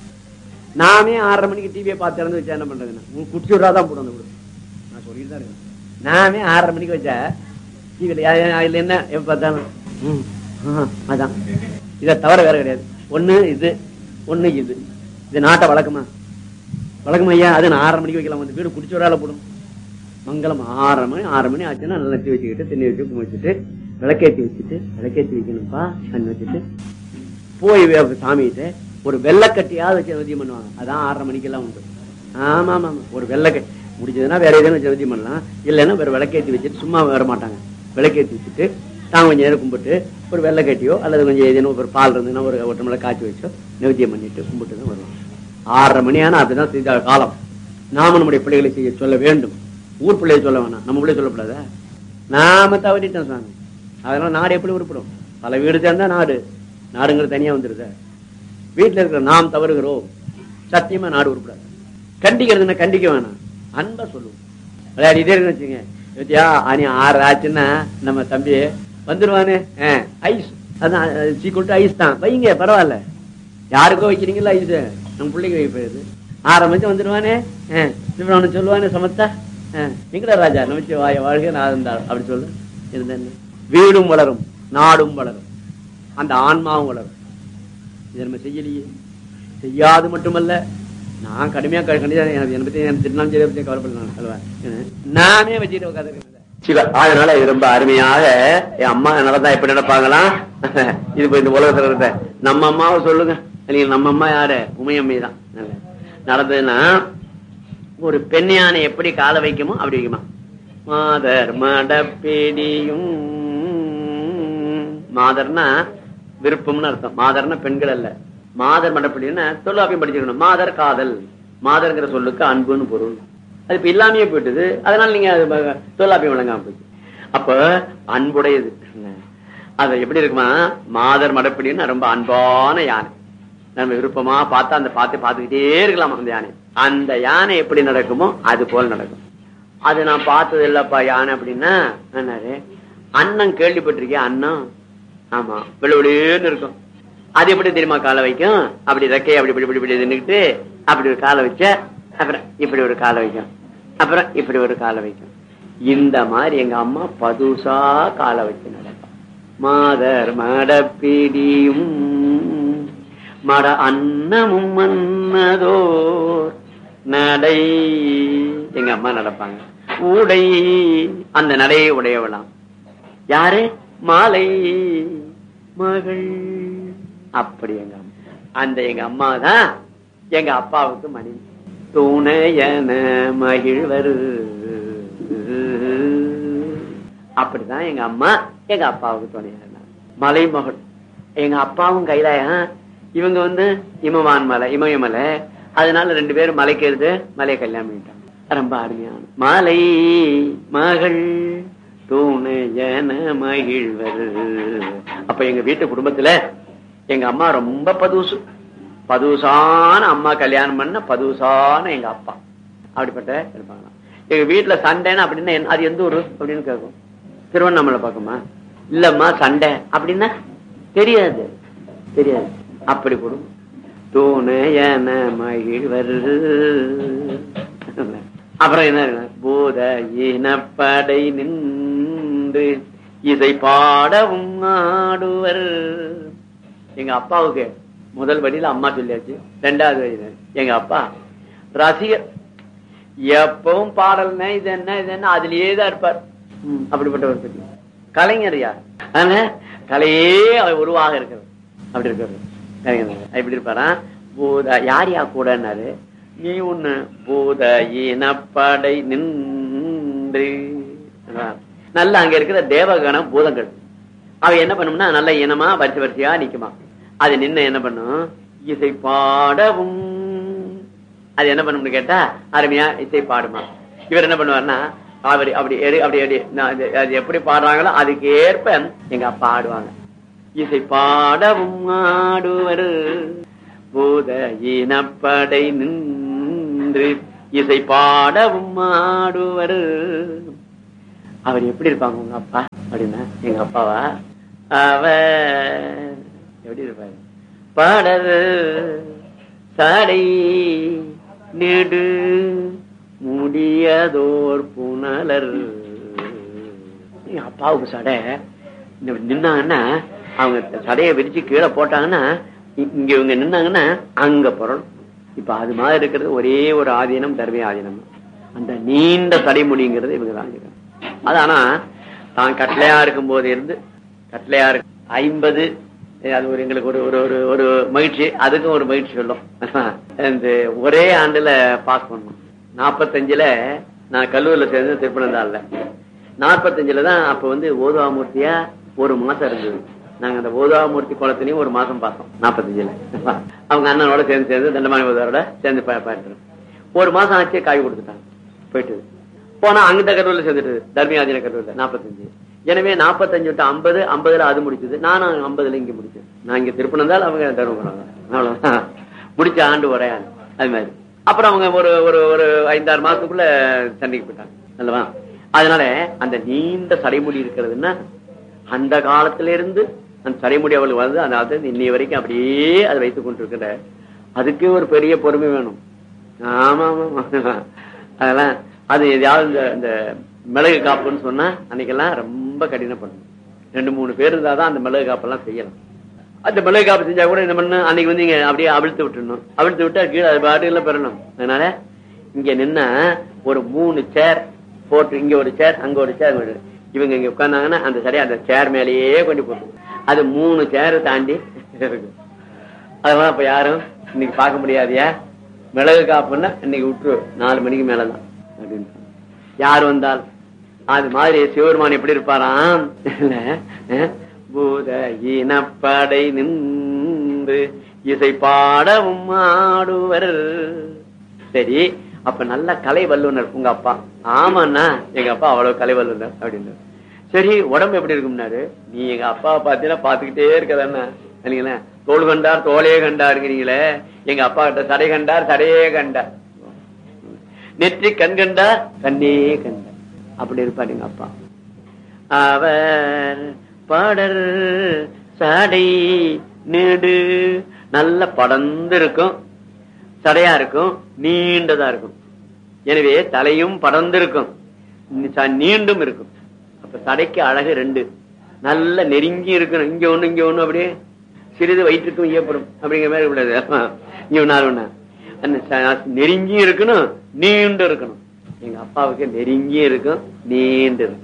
நானே ஆறரை மணிக்கு டிவியை பார்த்து இறந்து வச்சா என்ன பண்றதுன்னா உன் குச்சி விடாதான் போடும் அந்த கூட நான் சொல்லிட்டு தான் இருக்கேன் நானே ஆறரை மணிக்கு வச்சா டிவியில் இதுல என்ன எப்ப பார்த்தாலும் ம், ஆ, அதான் இதை தவிர வேற கிடையாது ஒண்ணு இது ஒண்ணு இது இது நாட்டை வழக்கமா வழக்கமா ஐயா அது நான் ஆறரை மணிக்கு வைக்கலாம் வந்து வீடு குடிச்சு விடால போடும் மங்களம் ஆறரை மணி ஆறரை மணி ஆச்சுன்னா நல்லா நெத்தி வச்சுக்கிட்டு தண்ணி வச்சு உப்பு வச்சுட்டு விளக்கேத்தி வச்சுட்டு விளக்கேத்தி வைக்கணும்ப்பா தண்ணி வச்சுட்டு போய் வே- சாமிகிட்ட ஒரு வெள்ளக்கட்டியாவது வச்சு நதியம் பண்ணுவாங்க அதான் ஆறரை மணிக்கெல்லாம் உண்டு ஆமா ஆமா ஆமா ஒரு வெள்ளக்கட்டி முடிஞ்சதுன்னா வேற எதுவும் வச்சு நதியம் பண்ணலாம் இல்லைன்னா வேற விளக்கேத்தி வச்சுட்டு சும்மா வர மாட்டாங்க விளக்கேத்தி வச்சுட்டு தான் கொஞ்சம் நேரம் கும்பிட்டு ஒரு வெள்ளக்கட்டியோ அல்லது கொஞ்சம் ஏதேனும் ஒரு பால் இருந்ததுன்னா ஒரு ஒரு டம்ளர் காய்ச்சி வச்சோ நிவத்தியம் பண்ணிட்டு கும்பிட்டு தான் வருவாங்க ஆறரை மணி ஆனா அப்படிதான் செஞ்ச காலம் நாம நம்முடைய பிள்ளைகளை செய்ய சொல்ல வேண்டும் ஊர் பிள்ளையை சொல்ல வேணாம் நம்ம பிள்ளைய சொல்லக்கூடாதா நாம தவறிட்டோம் சாமி அதனால நாடு எப்படி உருப்படும் பல வீடு சேர்ந்தா நாடு நாடுங்கிறது தனியா வந்துருது வீட்டுல இருக்கிற நாம் தவறுகிறோம் சத்தியமா நாடு உருப்படாது கண்டிக்கிறதுன்னா கண்டிக்க வேணாம் அன்பா சொல்லுவோம் விளையாடிட்டே இருக்குன்னு வச்சுங்க யோசியா அனி ஆறு ஆச்சுன்னா நம்ம தம்பி வந்துருவானே ஐஸ் அதான் சீக்கிரம் ஐஸ் தான் வைங்க பரவாயில்ல யாருக்கோ வைக்கிறீங்களா ஐஸ் நம்ம பிள்ளைங்க வைப்பது ஆறு மணிக்கு வந்துருவானே சிவராமன் சொல்லுவானே சமத்தா எங்கடா ராஜா நமச்சி வாய வாழ்க நான் இருந்தாள் அப்படி சொல்லு இருந்த என்ன வீடும் வளரும் நாடும் வளரும் அந்த ஆன்மாவும் வளரும் இதை நம்ம செய்யலையே செய்யாது மட்டுமல்ல நான் கடுமையா க- கண்டிப்பா எனக்கு என்னை பத்தி எனக்கு திட்டினாலும் சரி பத்தி கவலைப்படலாம் சொல்லுவேன் என்ன? நானே வச்சுட்டு உட்காந்துருக்கேன் சிவ அதனால இது ரொம்ப அருமையாக என் அம்மா நடந்தா எப்படி நடப்பாங்களாம் இது இப்ப இந்த உலகத்துல இருந்த நம்ம அம்மாவை சொல்லுங்க இல்லைங்க நம்ம அம்மா யாரு உமையம்மை தான் நடந்ததுன்னா ஒரு பெண் யானை எப்படி காலை வைக்குமோ அப்படி வைக்குமா மாதர் மடப்பேடியும் மாதர்னா விருப்பம்னு அர்த்தம் மாதர்னா பெண்கள் அல்ல மாதர் மடப்பேடினா தொல்லாப்பியம் படிச்சுக்கணும் மாதர் காதல் மாதர்ங்கிற சொல்லுக்கு அன்புன்னு பொருள் அது இப்ப இல்லாமையே போயிட்டுது அதனால நீங்க அது ப- தொல்லாப்பியம் வழங்காம போச்சு அப்ப அன்புடையது அது எப்படி இருக்குமா மாதர் மடப்படின்னு ரொம்ப அன்பான யானை நம்ம விருப்பமா பார்த்தா அந்த பார்த்து பார்த்துக்கிட்டே இருக்கலாம் அந்த யானை அந்த யானை எப்படி நடக்குமோ அது போல நடக்கும் அது நான் பார்த்தது இல்லப்பா யானை அப்படின்னா என்னாரு அண்ணன் கேள்விப்பட்டிருக்கேன் அண்ணன் ஆமா வெளிவெளியேன்னு இருக்கும் அது எப்படி தெரியுமா காலை வைக்கும் அப்படி ரெக்கையை அப்படி இப்படி இப்படி இப்படி நின்னுக்கிட்டு அப்படி ஒரு காலை வச்ச அப்புறம் இப்படி ஒரு காலை வைக்கும் அப்புறம் இப்படி ஒரு காலை வைக்கும் இந்த மாதிரி எங்க அம்மா பதுசா காலை வச்சு நடக்கும் மாதர் மடப்பிடியும் மட அன்னமும் மன்னதோர் நடை எங்க அம்மா நடப்பாங்க உடை அந்த நடையை உடையவளாம் யாரு மாலை மகள் அப்படி எங்க அம்மா அந்த எங்க அம்மா தான் எங்க அப்பாவுக்கு மனைவி துணையன மகிழ்வர் அப்படிதான் எங்க அம்மா எங்க அப்பாவுக்கு துணையா இருந்தாங்க மலைமகள் எங்க அப்பாவும் கைலாயம் இவங்க வந்து இமவான் மலை இமயமலை அதனால ரெண்டு பேரும் மலைக்கிறது மலையை கல்யாணம் பண்ணிட்டாங்க ரொம்ப அருமையான மலை மகள் துணையன மகிழ்வர் அப்ப எங்க வீட்டு குடும்பத்துல எங்க அம்மா ரொம்ப பதுசு பதுசான அம்மா கல்யாணம் பண்ண பதுசான எங்க அப்பா அப்படிப்பட்ட இருப்பாங்க எங்க வீட்டுல சண்டைன்னு அப்படின்னா என்ன- அது எந்த ஊரு அப்படின்னு கேட்கும் திருவண்ணாமலை பக்கமா இல்லம்மா சண்டை அப்படின்னா தெரியாது தெரியாது அப்படி குடும்பம் தூணையன மகிழ்வர் அப்புறம் என்ன இருக்கு? பூத இனப்படை நின்று இசை பாடவும் ஆடுவர் எங்க அப்பாவுக்கு முதல் வழியில அம்மா சொல்லியாச்சு ரெண்டாவது வழியில எங்க அப்பா ரசிகர் எப்பவும் பாடல்னா இது என்ன இது என்ன அதுலயே தான் இருப்பார் ம், அப்படிப்பட்டவர் பத்தி கலைஞர் யார் ஆனா கலையே அவர் உருவாக இருக்கிறது அப்படி இருக்கிறது கலைஞர் எப்படி இருப்பாரா பூத யார் யா கூடன்னாரு நீ ஒண்ணு பூத இனப்படை நின்று நல்ல அங்க இருக்கிற தேவகண பூதங்கள் அவ என்ன பண்ணும்னா நல்ல இனமா வரிசை வரிசையா நிக்குமா அது நின்னு என்ன பண்ணும் இசை பாடவும் அது என்ன பண்ணும்னு கேட்டா அருமையா இசை பாடுமா இவர் என்ன பண்ணுவாருன்னா அப்படி அப்படி எடு- அப்படி அப்படி நான் அது- அது எப்படி பாடுறாங்களோ அதுக்கு ஏற்ப எங்க அப்பா ஆடுவாங்க இசை பாடவும் ஆடுவர் பூத இனப்படை நின்று இசை பாடவும் ஆடுவர் அவர் எப்படி இருப்பாங்க உங்க அப்பா அப்படின்னா எங்க அப்பாவா அவர் எப்படி இருப்பாரு பாடல் சாடை நெடு முடியதோர் புனலர் எங்க அப்பாவுக்கு சடை இந்த நின்னாங்கன்னா அவங்க சடையை விரிச்சு கீழே போட்டாங்கன்னா இ- இங்க இவங்க நின்னாங்கன்னா அங்க புறணும் இப்ப அது மாதிரி இருக்கிறது ஒரே ஒரு ஆதீனம் தர்மி ஆதீனம் தான். அந்த நீண்ட தடைமுடிங்கிறது இவங்க தான் ஆதீனம். அது ஆனா தான் கட்டளையா இருக்கும் போது இருந்து கட்டளையா இருக்கு ஐம்பது அது ஒரு எங்களுக்கு ஒரு ஒரு ஒரு ஒரு மகிழ்ச்சி அதுக்கும் ஒரு மகிழ்ச்சி சொல்லும் இந்த ஒரே ஆண்டுல பாஸ் பண்ணோம் நாற்பத்தஞ்சுல நான் கல்லூரில சேர்ந்து திருப்பனந்தாள்ல நாற்பத்தஞ்சுல தான் அப்ப வந்து ஓதுவாமூர்த்தியா ஒரு மாசம் இருந்தது நாங்க அந்த ஓதுவாமூர்த்தி குளத்திலையும் ஒரு மாசம் பார்த்தோம் நாற்பத்தஞ்சுல அவங்க அண்ணனோட சேர்ந்து சேர்ந்து தண்டமானி ஓதுவாரோட சேர்ந்து பா- பாத்துறோம் ஒரு மாசம் ஆச்சே காய் கொடுத்துட்டாங்க போயிட்டு போனா அங்கிட்ட கல்லூரில சேர்ந்துட்டு தர்மியாதீன கல்லூரில நாற்பத்தஞ்சு எனவே நாற்பத்தஞ்சு விட்டு ஐம்பது ஐம்பதுல அது முடிச்சது நானும் ஐம்பதுல இங்க முடிச்சேன் நான் இங்க திருப்பனந்தால் அவங்க தருமபுரம் அவ்வளவுதான் முடிச்ச ஆண்டு ஒரே ஆண்டு அது மாதிரி அப்புறம் அவங்க ஒரு ஒரு ஒரு ஐந்தாறு மாசத்துக்குள்ள சென்னைக்கு போயிட்டாங்க அல்லவா அதனால அந்த நீண்ட சடைமுடி இருக்கிறதுன்னா அந்த காலத்துல இருந்து அந்த சடைமுடி அவளுக்கு வந்து அதாவது இன்னைய வரைக்கும் அப்படியே அதை வைத்துக் கொண்டிருக்கிற அதுக்கே ஒரு பெரிய பொறுமை வேணும் ஆமா ஆமா ஆமா. அதெல்லாம் அது எதையாவது இந்த இந்த மிளகு காப்புன்னு சொன்னா அன்னைக்கெல்லாம் ரொம்ப கடினப்படணும் ரெண்டு மூணு பேர் இருந்தாதான் அந்த மிளகு காப்பெல்லாம் செய்யலாம் அந்த மிளகு காப்பு செஞ்சா கூட என்ன பண்ணணும் அன்னைக்கு வந்து இங்க அப்படியே அவிழ்த்து விட்டுணும் அவிழ்த்து விட்டா கீழே அது பாட்டுல பெறணும் அதனால இங்க நின்னா ஒரு மூணு சேர் போட்டு இங்க ஒரு சேர் அங்க ஒரு சேர் இவங்க இங்க உட்கார்ந்தாங்கன்னா அந்த சரியா அந்த சேர் மேலேயே கொண்டு போகும் அது மூணு சேர் தாண்டி இருக்கும் அதெல்லாம் இப்ப யாரும் இன்னைக்கு பார்க்க முடியாதியா மிளகு காப்புன்னா இன்னைக்கு விட்டுரு நாலு மணிக்கு மேலதான் அப்படின்னு யார் வந்தால் அது மாதிரி சிவபெருமான் எப்படி இருப்பாராம் இல்ல, அஹ், பூத இனப்படை நின்று இசை பாடவும் ஆடுவர் சரி அப்ப நல்ல கலை வல்லுனர் உங்க அப்பா ஆமாண்ணா எங்க அப்பா அவ்வளவு கலை வல்லுனர் அப்படின்னு சரி உடம்பு எப்படி இருக்கும்னாரு நீ எங்க அப்பாவை பார்த்தீங்கன்னா பாத்துக்கிட்டே இருக்கதானே இல்லைங்களா தோல் கண்டார் தோலே கண்டாருங்கிறீங்களே எங்க அப்பா கிட்ட சடை கண்டார் சடையே கண்டார் நெற்றி கண் கண்டார் கண்ணே கண்டார் அப்படி இருப்பார் எங்க அப்பா அவர் பாடல் சடை நெடு நல்ல படர்ந்து இருக்கும் சடையா இருக்கும் நீண்டதா இருக்கும் எனவே தலையும் படர்ந்து இருக்கும் நி- ச- நீண்டும் இருக்கும் அப்ப சடைக்கு அழகு ரெண்டு நல்ல நெருங்கி இருக்கணும் இங்க ஒண்ணு இங்க ஒண்ணு அப்படியே சிறிது வயிற்றுக்கும் ஈயப்படும் அப்படிங்கிற மாதிரி உள்ளது இங்க ஒண்ணு ஒண்ணு அந்த ச- நெருங்கி இருக்கணும் நீண்டு இருக்கணும் எங்க அப்பாவுக்கு நெருங்கி இருக்கும் நீண்டு இருக்கும்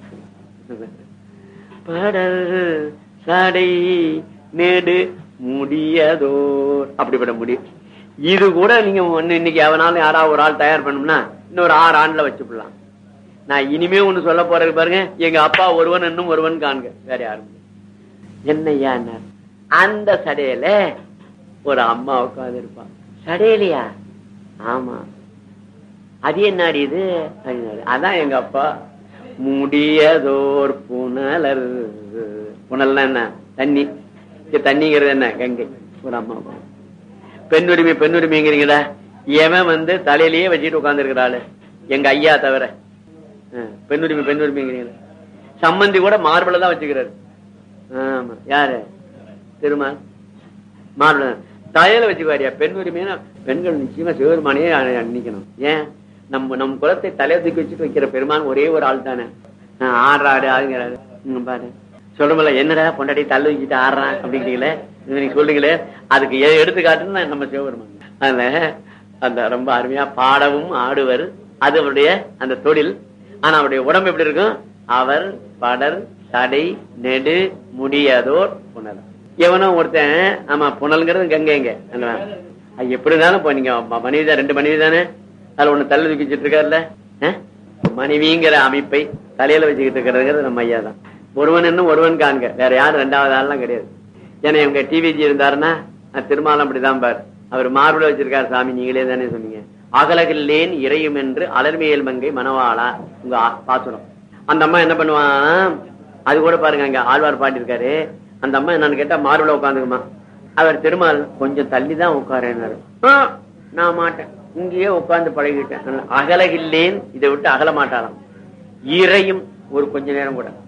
படல் சடை நெடு முடியதோர் அப்படிப்பட்ட முடி இது கூட நீங்க ஒண்ணு இன்னைக்கு எவனாலும் யாராவது ஒரு ஆள் தயார் பண்ணோம்னா இன்னொரு ஆறு ஆண்டுல வச்சுக்கலாம் நான் இனிமே ஒண்ணு சொல்ல போறது பாருங்க எங்க அப்பா ஒருவன் இன்னும் ஒருவன் காண்க வேற யாரும் இல்லை. என்னய்யா அந்த சடையில ஒரு அம்மா உட்கார்ந்து இருப்பான் சடையிலையா ஆமா அது என்னடி இது அப்படின்னாரு. அதான் எங்க அப்பா முடியதோர் புனலர் புனல்னா என்ன தண்ணி இங்க தண்ணிங்கிறது என்ன கங்கை ஒரு அம்மா உட்கார்ந்து. பெண் உரிமை பெண் உரிமைங்கிறீங்களா எவன் வந்து தலையிலேயே வச்சுட்டு உட்கார்ந்து எங்க ஐயா தவிர ஆ, பெண் உரிமை பெண் உரிமைங்கிறீங்களா சம்பந்தி கூட மார்பிள தான் வச்சுக்கிறாரு ஆமா யாரு திருமால் மார்பிள தலையில வச்சுக்குவாரியா பெண் உரிமையா பெண்கள் நிச்சயமா சிவபெருமானையே நிக்கணும் ஏன் நம்ம நம் குலத்தை தலையை தூக்கி வச்சுட்டு வைக்கிற பெருமான் ஒரே ஒரு ஆள் தானே ஆ, ஆடுறாரு ஆளுங்கிறாரு ம், பாரு சொல்றமல்ல என்னடா பொண்டாட்டி தள்ளு வச்சுட்டு ஆடுறான் அப்படிங்கிறீங்களே இது நீங்க சொல்றீங்களே அதுக்கு எ- எடுத்துக்காட்டுன்னு நம்ம சிவபெருமான் அதனால அந்த ரொம்ப அருமையா பாடவும் ஆடுவர் அது அவருடைய அந்த தொழில் ஆனா அவருடைய உடம்பு எப்படி இருக்கும் அவர் படர் தடை நெடு முடியாதோர் புனல் எவனோ ஒருத்தன் ஆமா புனல்ங்கிறது கங்கைங்க அல்லவா? அது எப்படி இருந்தாலும் இப்போ நீங்க ம- மனைவி தான் ரெண்டு மனைவி தானே அதுல ஒண்ணு தள்ளி தூக்கி வச்சுட்டு இருக்காருல்ல அஹ்? மனைவிங்கிற அமைப்பை தலையில வச்சுக்கிட்டு இருக்கிறதுங்கிறது நம்ம ஐயா தான் ஒருவன் இன்னும் ஒருவன் காண்க வேற யாரும் ரெண்டாவது ஆள்லாம் கிடையாது ஏன்னா இவங்க டிவிஜி இருந்தாருன்னா அஹ், திருமாலம் அப்படிதான் பாரு அவர் மார்பிள வச்சிருக்காரு சாமி நீங்களே தானே சொன்னீங்க அகலகில்லேன் இறையும் என்று அலர்மியல் மங்கை மணவாளா உங்க ஆ- பாசுரம் அந்த அம்மா என்ன பண்ணுவான் அது கூட பாருங்க அங்க ஆழ்வார் பாடியிருக்காரு அந்த அம்மா என்னன்னு கேட்டா மார்பில உட்காந்துக்குமா அவர் திருமால் கொஞ்சம் தள்ளி தான் உட்காரனாரு நான் மாட்டேன் இங்கேயே உட்கார்ந்து பழகிட்டேன் அகலகில்லேன் இதை விட்டு அகல மாட்டாளாம் இறையும் ஒரு கொஞ்ச நேரம் கூட